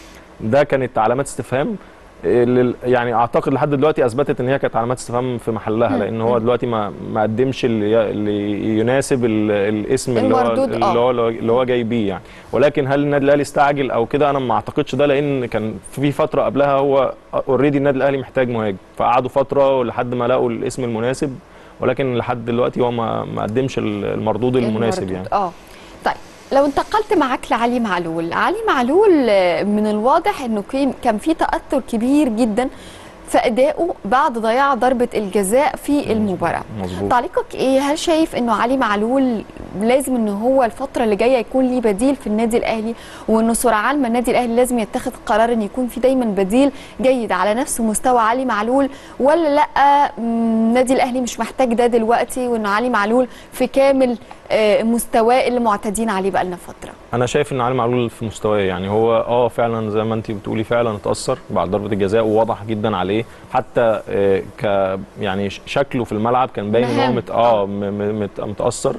ده كانت علامات استفهام اللي- يعني اعتقد لحد دلوقتي اثبتت ان هي كانت علامات استفهام في محلها مم. لان هو دلوقتي ما ما قدمش اللي, ي- اللي يناسب ال- الاسم اللي هو المردود، اللي آه. هو اللي هو جاي بيه يعني ولكن هل النادي الاهلي استعجل او كده انا ما اعتقدش ده لان كان في فتره قبلها هو اوريدي النادي الاهلي محتاج مهاجم فقعدوا فتره لحد ما لقوا الاسم المناسب ولكن لحد دلوقتي هو ما ما قدمش ال- المردود المناسب المردود. يعني اه طيب لو انتقلت معاك لعلي معلول علي معلول آه، من الواضح انه كان- كان في تاثر كبير جدا في ادائه بعد ضياع ضربه الجزاء في المباراه مظبوط تعليقك ايه هل شايف انه علي معلول لازم ان هو الفتره اللي جايه يكون ليه بديل في النادي الاهلي وانه سرعان ما النادي الاهلي لازم يتخذ قرار ان يكون في دايما بديل جيد على نفس مستوى علي معلول ولا لا مم، النادي الاهلي مش محتاج ده دلوقتي وانه علي معلول في كامل آه، مستواه اللي معتادين عليه بقالنا فتره انا شايف ان علي معلول في مستواه يعني هو اه فعلا زي ما انت بتقولي فعلا اتاثر بعد ضربه الجزاء وواضح جدا عليه حتى آه، ك يعني ش- شكله في الملعب كان باين ان هو مهام. مت اه م- م- مت- متاثر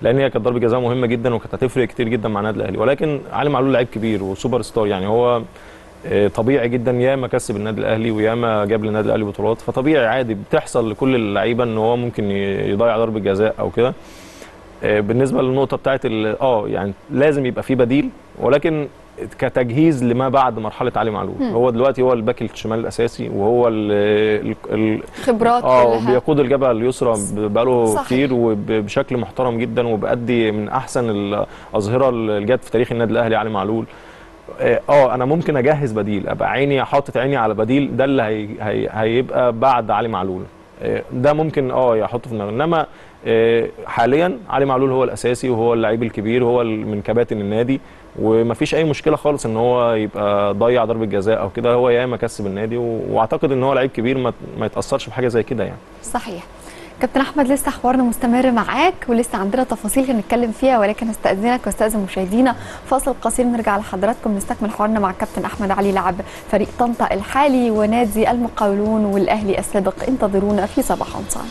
لان هي كانت ضربه جزاء مهمه جدا وكانت هتفرق كتير جدا مع النادي الاهلي ولكن علي معلول لعيب كبير وسوبر ستار يعني هو آه، طبيعي جدا ياما كسب النادي الاهلي وياما جاب للنادي الاهلي بطولات فطبيعي عادي بتحصل لكل اللعيبه ان هو ممكن ي- يضيع ضربه جزاء او كده آه، بالنسبه للنقطه بتاعت ال- اه يعني لازم يبقى في بديل ولكن كتجهيز لما بعد مرحله علي معلول مم. هو دلوقتي هو الباك الشمال الاساسي وهو ال ال ال خبرات اه كلها. بيقود الجبهه اليسرى ب- بقاله صحيح. كتير وبشكل محترم جدا وبأدي من احسن الاظهره اللي جت في تاريخ النادي الاهلي علي معلول اه آه، انا ممكن اجهز بديل ابقى عيني حاطط عيني على بديل ده اللي هي هي هيبقى بعد علي معلول آه، ده ممكن اه يحطه في دماغه انما آه، حاليا علي معلول هو الاساسي وهو اللعيب الكبير هو ال- من كباتن النادي ومفيش اي مشكله خالص ان هو يبقى ضيع ضربه جزاء او كده هو ياما كسب النادي و- واعتقد ان هو لعيب كبير ما, ما يتاثرش بحاجه زي كده يعني صحيح كابتن احمد لسه حوارنا مستمر معاك ولسه عندنا تفاصيل هنتكلم فيها ولكن استاذنك واستاذن مشاهدينا فاصل قصير نرجع لحضراتكم نستكمل حوارنا مع كابتن احمد علي لاعب فريق طنطا الحالي ونادي المقاولون والاهلي السابق انتظرونا في صباح عنصان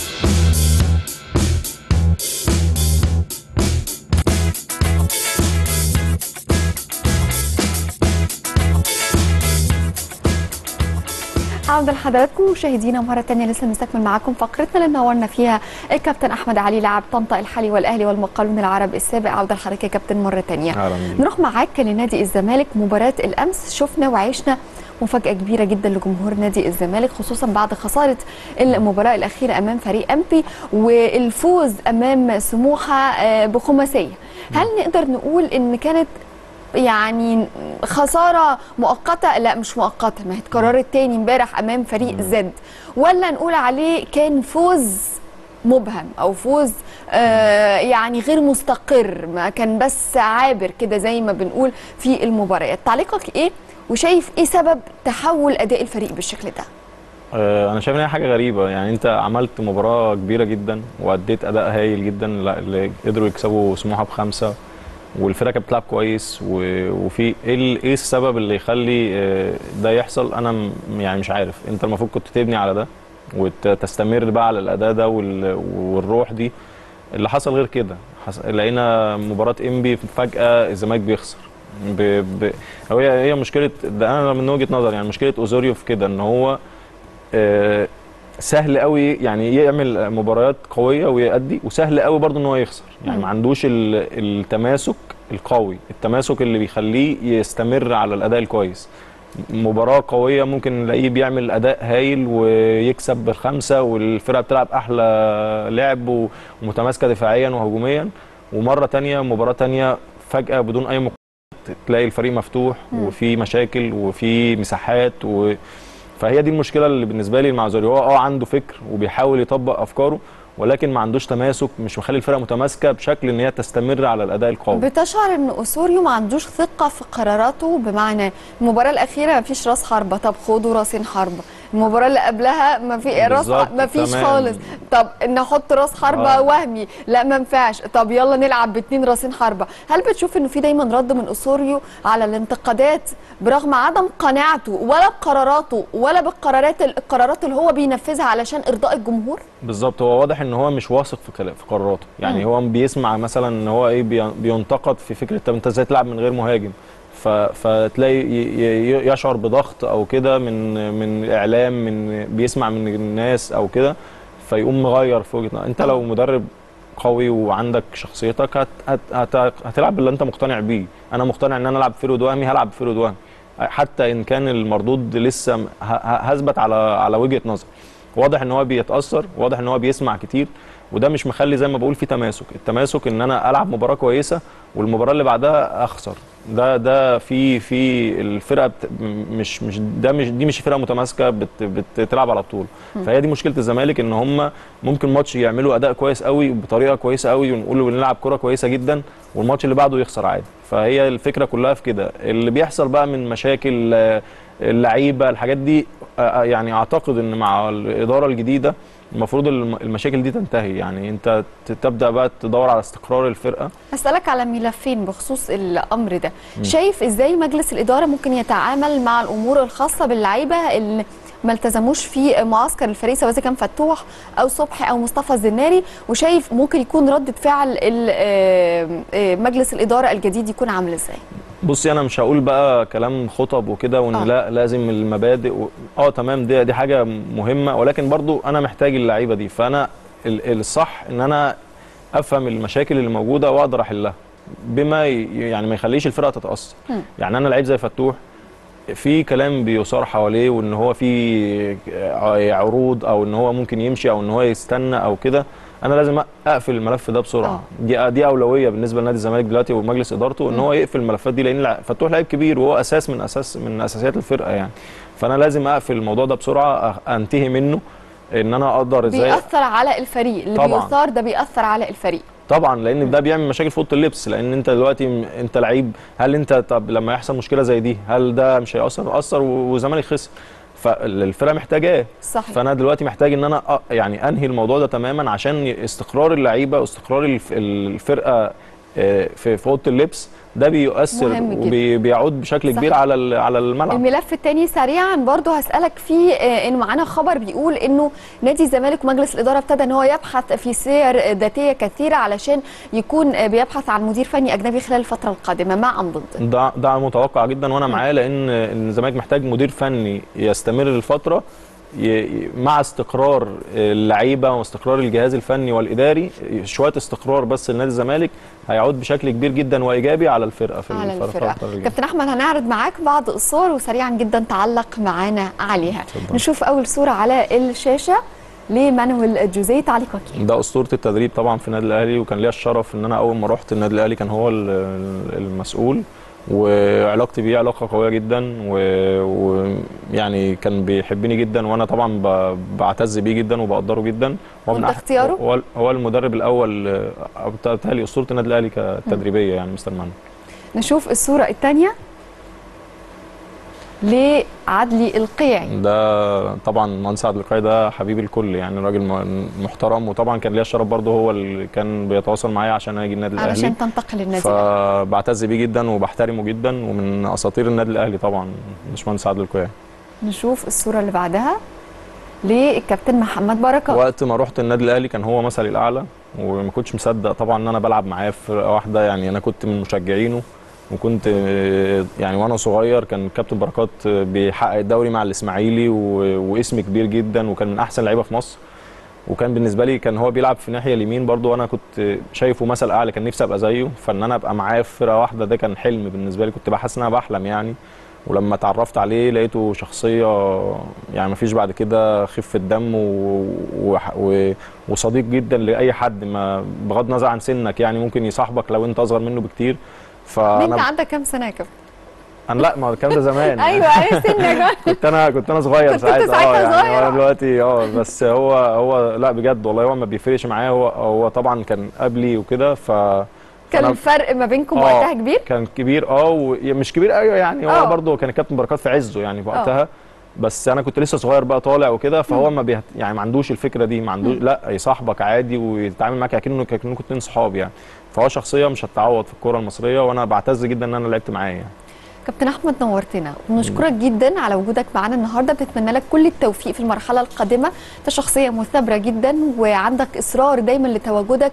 عودة لحضراتكم مشاهدينا مرة تانية لسه بنستكمل معاكم فقرتنا اللي نورنا فيها الكابتن أحمد علي لاعب طنطا الحالي والأهلي والمقاولون العرب السابق عودة لحضرتك يا كابتن مرة تانية أهلا بيك. نروح معاك لنادي الزمالك مباراة الأمس شفنا وعشنا مفاجأة كبيرة جدا لجمهور نادي الزمالك خصوصا بعد خسارة المباراة الأخيرة أمام فريق أمبي والفوز أمام سموحة آه، بخماسية هل نقدر نقول إن كانت يعني خساره مؤقته لا مش مؤقته ما هي اتكررت تاني امبارح امام فريق زد ولا نقول عليه كان فوز مبهم او فوز آه يعني غير مستقر ما كان بس عابر كده زي ما بنقول في المباريات تعليقك ايه وشايف ايه سبب تحول اداء الفريق بالشكل ده آه، انا شايف ان هي حاجه غريبه يعني انت عملت مباراه كبيره جدا واديت اداء هايل جدا لا- اللي قدروا يكسبوا سموحه بخمسه والفرقه كانت بتلعب كويس و- وفي ايه ال- ايه السبب اللي يخلي آه، ده يحصل انا م- يعني مش عارف انت المفروض كنت تبني على ده وتستمر بقى على الاداء ده وال- والروح دي اللي حصل غير كده حص- لقينا مباراه انبي فجاه الزمالك بيخسر ب... ب... هي هي مشكله ده انا من وجهه نظري يعني مشكله اوزوريو في كده ان هو آه، سهل قوي يعني يعمل مباريات قويه ويأدي وسهل قوي برضه ان هو يخسر يعني مم. ما عندوش ال- التماسك القوي التماسك اللي بيخليه يستمر على الاداء الكويس مباراه قويه ممكن نلاقيه بيعمل اداء هايل ويكسب بالخمسه والفرقه بتلعب احلى لعب و- ومتماسكه دفاعيا وهجوميا ومره تانية مباراه تانية فجاه بدون اي مقاومات تلاقي الفريق مفتوح مم. وفي مشاكل وفي مساحات و... فهي دي المشكله اللي بالنسبه لي مع زوري هو اه عنده فكر وبيحاول يطبق افكاره ولكن ما عندوش تماسك مش مخلي الفرقه متماسكه بشكل ان هي تستمر على الاداء القوي بتشعر ان اسوريو ما عندوش ثقه في قراراته بمعنى المباراه الاخيره ما فيش راس حربه طب خدوا راسين حربه المباراه اللي قبلها ما في راس بالظبط، ما فيش تمام. خالص طب نحط راس حربه آه. وهمي لا ما ينفعش طب يلا نلعب باتنين راسين حربه هل بتشوف انه في دايما رد من اسوريو على الانتقادات برغم عدم قناعته ولا بقراراته ولا بالقرارات القرارات اللي هو بينفذها علشان ارضاء الجمهور بالظبط هو واضح ان هو مش واثق في كلا- في قراراته يعني مم. هو بيسمع مثلا ان هو ايه بي- بينتقد في فكره طب انت ازاي تلعب من غير مهاجم ف- فتلاقي ي- ي- يشعر بضغط او كده من من الاعلام من بيسمع من الناس او كده فيقوم مغير في وجهه نظر. انت لو مدرب قوي وعندك شخصيتك هت هت هت هتلعب باللي انت مقتنع بيه انا مقتنع ان انا العب فرود وهمي هلعب فرود وهمي حتى ان كان المردود لسه م- ه- ه- هثبت على على وجهه نظر واضح ان هو بيتاثر واضح ان هو بيسمع كتير وده مش مخلي زي ما بقول في تماسك التماسك ان انا العب مباراه كويسه والمباراه اللي بعدها اخسر ده ده في في الفرقه بت م- مش مش ده مش دي مش فرقه متماسكه بت بتلعب على طول مم. فهي دي مشكله الزمالك ان هم ممكن ماتش يعملوا اداء كويس قوي بطريقه كويسه قوي ونقول بنلعب كره كويسه جدا والماتش اللي بعده يخسر عادي فهي الفكره كلها في كده اللي بيحصل بقى من مشاكل آه، اللعيبه الحاجات دي آه، آه، يعني اعتقد ان مع الاداره الجديده المفروض الم- المشاكل دي تنتهي يعني انت ت- تبدا بقى تدور على استقرار الفرقه هسألك على ملفين بخصوص الأمر ده مم. شايف إزاي مجلس الإدارة ممكن يتعامل مع الأمور الخاصة باللعيبة اللي ما التزموش في معسكر الفريق سواء اذا كان فتوح او صبحي او مصطفى الزناري وشايف ممكن يكون ردة فعل ال- آه، آه، مجلس الاداره الجديد يكون عامل ازاي بصي انا مش هقول بقى كلام خطب وكده وان آه. آه. لا لازم المبادئ و... اه تمام دي دي حاجه مهمه ولكن برضو انا محتاج اللعيبه دي فانا ال- الصح ان انا افهم المشاكل اللي موجوده واقدر احلها بما ي- يعني ما يخليش الفرقه تتاثر مم. يعني انا لعيب زي فتوح في كلام بيثار حواليه وان هو في عروض او ان هو ممكن يمشي او ان هو يستنى او كده انا لازم اقفل الملف ده بسرعه آه. دي دي اولويه بالنسبه لنادي الزمالك دلوقتي ومجلس ادارته ان مم. هو يقفل الملفات دي لان لع- فتوح لعيب كبير وهو اساس من اساس من اساسيات الفرقه يعني فانا لازم اقفل الموضوع ده بسرعه أ- انتهي منه ان انا اقدر ازاي بيأثر على الفريق اللي طبعاً. بيثار ده بيأثر على الفريق طبعا لان ده بيعمل مشاكل في اوضه اللبس لان انت دلوقتي م- انت لعيب هل انت طب لما يحصل مشكله زي دي هل ده مش هيأثر يأثر و- والزمالك خسر فالفرقه محتاجاه صحيح. فانا دلوقتي محتاج ان انا أ- يعني انهي الموضوع ده تماما عشان استقرار اللعيبه واستقرار الف- الفرقه آه، في في اوضه اللبس ده بيؤثر مهم جداً. وبيعود بشكل كبير صحيح. على ال- على الملعب الملف الثاني سريعا برضو هسألك فيه آه، انه معانا خبر بيقول انه نادي الزمالك ومجلس الاداره ابتدى ان هو يبحث في سير ذاتيه كثيره علشان يكون آه، بيبحث عن مدير فني اجنبي خلال الفتره القادمه مع ام ضد ده ده متوقع جدا وانا معاه لان إن الزمالك محتاج مدير فني يستمر الفتره ي- ي- مع استقرار اللعيبه واستقرار الجهاز الفني والاداري شويه استقرار بس لنادي الزمالك هيعود بشكل كبير جدا وايجابي على الفرقه في على الف- الفرقه الفترة الجاية. كابتن احمد هنعرض معاك بعض الصور وسريعا جدا تعلق معانا عليها نشوف اول صوره على الشاشه لمانويل جوزيه تعليقك إيه؟ ده اسطوره التدريب طبعا في النادي الاهلي وكان ليا الشرف ان انا اول ما رحت النادي الاهلي كان هو ال- المسؤول وعلاقتي بيه علاقه قويه جدا ويعني كان بيحبني جدا وانا طبعا ب- بعتز بيه جدا وبقدره جدا هو من وده أح- اختياره؟ هو هو المدرب الاول آه، بتهيألي اسطوره النادي الاهلي كتدريبيه يعني مستر مانو نشوف الصوره الثانيه لعدلي القيعي ده طبعا مهندس عبد القيعي ده حبيب الكل يعني راجل م- محترم وطبعا كان ليا الشرف برضه هو اللي كان بيتواصل معايا عشان اجي النادي الاهلي علشان تنتقل للنادي الأهلي. فبعتز بيه جدا وبحترمه جدا ومن اساطير النادي الاهلي طبعا باشمهندس عادل القيعي نشوف الصوره اللي بعدها للكابتن محمد بركات وقت ما رحت النادي الاهلي كان هو مثلي الاعلى وما كنتش مصدق طبعا ان انا بلعب معاه في فرقه واحده يعني انا كنت من مشجعينه وكنت آه، يعني وانا صغير كان كابتن بركات آه، بيحقق الدوري مع الاسماعيلي و- واسم كبير جدا وكان من احسن لعيبه في مصر وكان بالنسبه لي كان هو بيلعب في الناحيه اليمين برضو وانا كنت شايفه مثل اعلى كان نفسي ابقى زيه فان انا ابقى معاه في فرقه واحده ده كان حلم بالنسبه لي كنت بحس ان انا بحلم يعني ولما اتعرفت عليه لقيته شخصيه يعني مفيش بعد كده خفه دم و... و... و... وصديق جدا لاي حد ما بغض النظر عن سنك يعني ممكن يصاحبك لو انت اصغر منه بكتير انت فانا عندك كام سنه يا كابتن انا لا ما الكلام ده زمان ايوه ايوه سنك كنت انا كنت انا صغير كنت ساعتها ساعتها اه يعني صغير. هو دلوقتي اه بس هو هو لا بجد والله هو ما بيفرقش معايا هو هو طبعا كان قبلي وكده ف كان فأنا- الفرق ما بينكم آه، وقتها كبير كان كبير اه ومش كبير قوي يعني هو آه. برضه كان الكابتن بركات في عزه يعني في وقتها بس انا كنت لسه صغير بقى طالع وكده فهو ما بيهت... يعني ما عندوش الفكره دي ما عندوش مم. لا يصاحبك عادي ويتعامل معاك كأنه كأنكم اتنين صحاب يعني فهو شخصيه مش هتتعوض في الكوره المصريه وانا بعتز جدا ان انا لعبت معاه يعني كابتن احمد نورتنا ونشكرك جدا على وجودك معانا النهارده بنتمنى لك كل التوفيق في المرحله القادمه انت شخصيه مثابره جدا وعندك اصرار دايما لتواجدك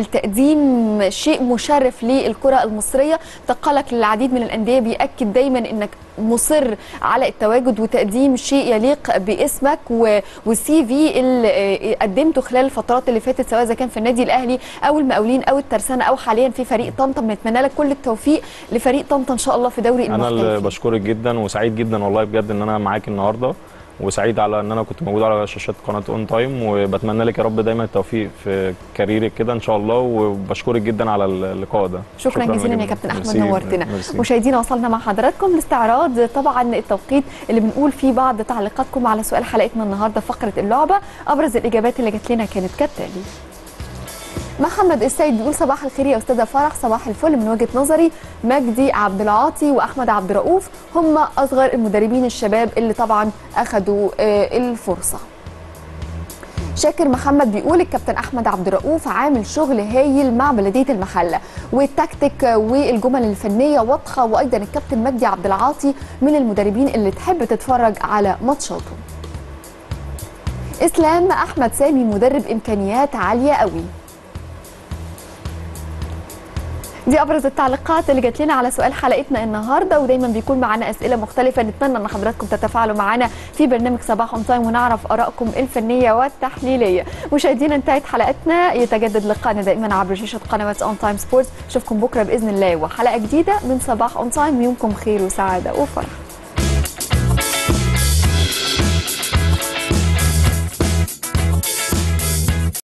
ولتقديم شيء مشرف للكره المصريه تقالك للعديد من الانديه بياكد دايما انك مصر على التواجد وتقديم شيء يليق باسمك و- والسي في اللي آه، قدمته خلال الفترات اللي فاتت سواء اذا كان في النادي الاهلي او المقاولين او الترسانه او حاليا في فريق طنطا بنتمنى لك كل التوفيق لفريق طنطا ان شاء الله في دوري انا اللي المحترفين بشكرك جدا وسعيد جدا والله بجد ان انا معاك النهارده وسعيد على ان انا كنت موجود على شاشات قناه اون تايم وبتمنى لك يا رب دايما التوفيق في كاريرك كده ان شاء الله وبشكرك جدا على اللقاء ده شكرا جزيلا يا جداً. كابتن احمد ميرسي. نورتنا ميرسي. مشاهدينا وصلنا مع حضراتكم لاستعراض طبعا التوقيت اللي بنقول فيه بعض تعليقاتكم على سؤال حلقتنا النهارده فقره اللعبه ابرز الاجابات اللي جات لنا كانت كالتالي محمد السيد بيقول صباح الخير يا استاذه فرح صباح الفل من وجهه نظري مجدي عبد العاطي واحمد عبد الرؤوف هم اصغر المدربين الشباب اللي طبعا اخذوا آه، الفرصه شاكر محمد بيقول الكابتن احمد عبد الرؤوف عامل شغل هايل مع بلديه المحله والتكتيك والجمل الفنيه واضحه وايضا الكابتن مجدي عبد العاطي من المدربين اللي تحب تتفرج على ماتشاته اسلام احمد سامي مدرب امكانيات عاليه قوي دي ابرز التعليقات اللي جات لنا على سؤال حلقتنا النهارده ودايما بيكون معانا اسئله مختلفه نتمنى ان حضراتكم تتفاعلوا معانا في برنامج صباح اون تايم ونعرف ارائكم الفنيه والتحليليه مشاهدينا انتهت حلقتنا يتجدد لقائنا دائما عبر شاشه قنوات اون تايم سبورتس اشوفكم بكره باذن الله وحلقه جديده من صباح اون تايم يومكم خير وسعاده وفرح